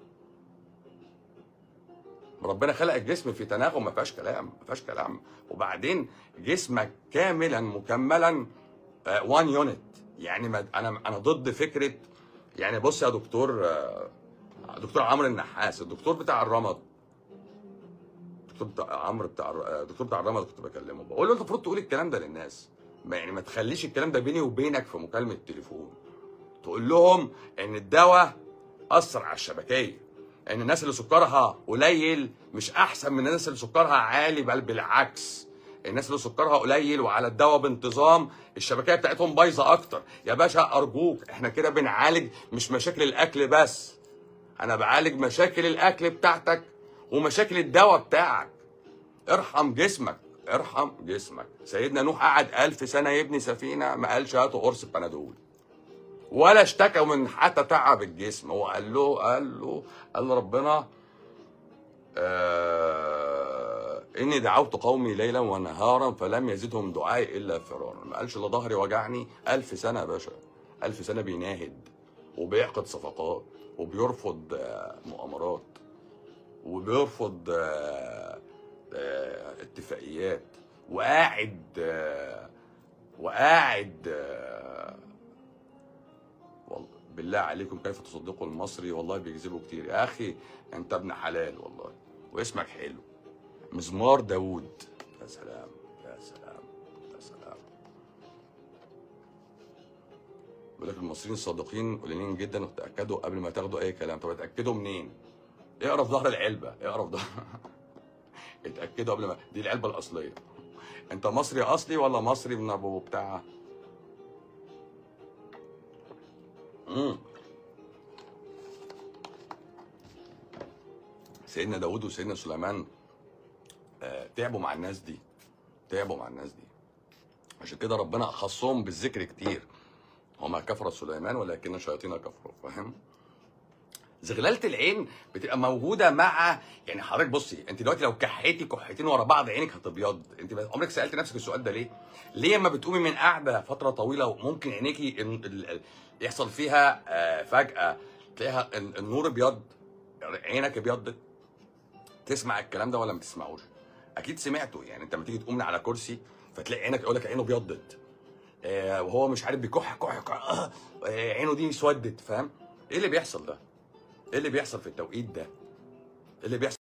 ربنا خلق الجسم في تناغم ما فيهاش كلام ما فيهاش كلام وبعدين جسمك كاملا مكملا وان يونت يعني ما انا انا ضد فكره يعني بص يا دكتور آه، دكتور عمرو النحاس الدكتور بتاع الرمد دكتور بتاع عمرو بتاع الر- آه، دكتور بتاع الرمد كنت بكلمه بقول له انت المفروض تقول الكلام ده للناس ما يعني ما تخليش الكلام ده بيني وبينك في مكالمه تليفون تقول لهم ان الدواء اثر على الشبكيه ان الناس اللي سكرها قليل مش احسن من الناس اللي سكرها عالي بل بالعكس الناس اللي سكرها قليل وعلى الدواء بانتظام الشبكيه بتاعتهم بايظه اكتر يا باشا ارجوك احنا كده بنعالج مش مشاكل الاكل بس انا بعالج مشاكل الاكل بتاعتك ومشاكل الدواء بتاعك ارحم جسمك ارحم جسمك سيدنا نوح قعد ألف سنة يبني سفينة ما قالش هاتوا قرص بنادول ولا اشتكى من حتى تعب الجسم هو قال له قال له قال له ربنا آه اني دعوت قومي ليلا ونهارا فلم يزدهم دعائي الا فرارا ما قالش لا ظهري وجعني ألف سنه يا باشا ألف سنه بيناهد وبيعقد صفقات وبيرفض آه، مؤامرات وبيرفض آه، آه، اتفاقيات وقاعد آه، وقاعد آه، والله بالله عليكم كيف تصدقوا المصري والله بيكذبوا كتير يا اخي انت ابن حلال والله واسمك حلو مزمار داوود يا سلام يا سلام يا سلام بيقول لك المصريين الصادقين قليلين جدا وتاكدوا قبل ما تاخدوا اي كلام طب اتاكدوا منين؟ اقرا في ظهر العلبه اقرا في ظهر اتاكدوا قبل ما دي العلبه الاصليه انت مصري اصلي ولا مصري من ابو بتاع امم سيدنا داود وسيدنا سليمان آه، تعبوا مع الناس دي تعبوا مع الناس دي عشان كده ربنا خصهم بالذكر كتير وما كفر سليمان ولكن الشياطين كفروا فاهم زغلله العين بتبقى موجوده مع يعني حضرتك بصي انت دلوقتي لو كحيتي كحيتين ورا بعض عينك هتبيض انت بس- عمرك سالت نفسك السؤال ده ليه ليه اما بتقومي من قاعده فتره طويله وممكن عينيكي ال- ال- ال- يحصل فيها آه، فجاه تلاقيها ال- النور ابيض عينك ابيضت تسمع الكلام ده ولا ما تسمعوش اكيد سمعته يعني انت لما تيجي تقوم من على كرسي فتلاقي عينك يقول لك عينه ابيضت آه، وهو مش عارف بيكح كح كح آه، آه، عينه دي اسودت فاهم ايه اللي بيحصل ده ايه اللي بيحصل في التوقيت ده ايه اللي بيحصل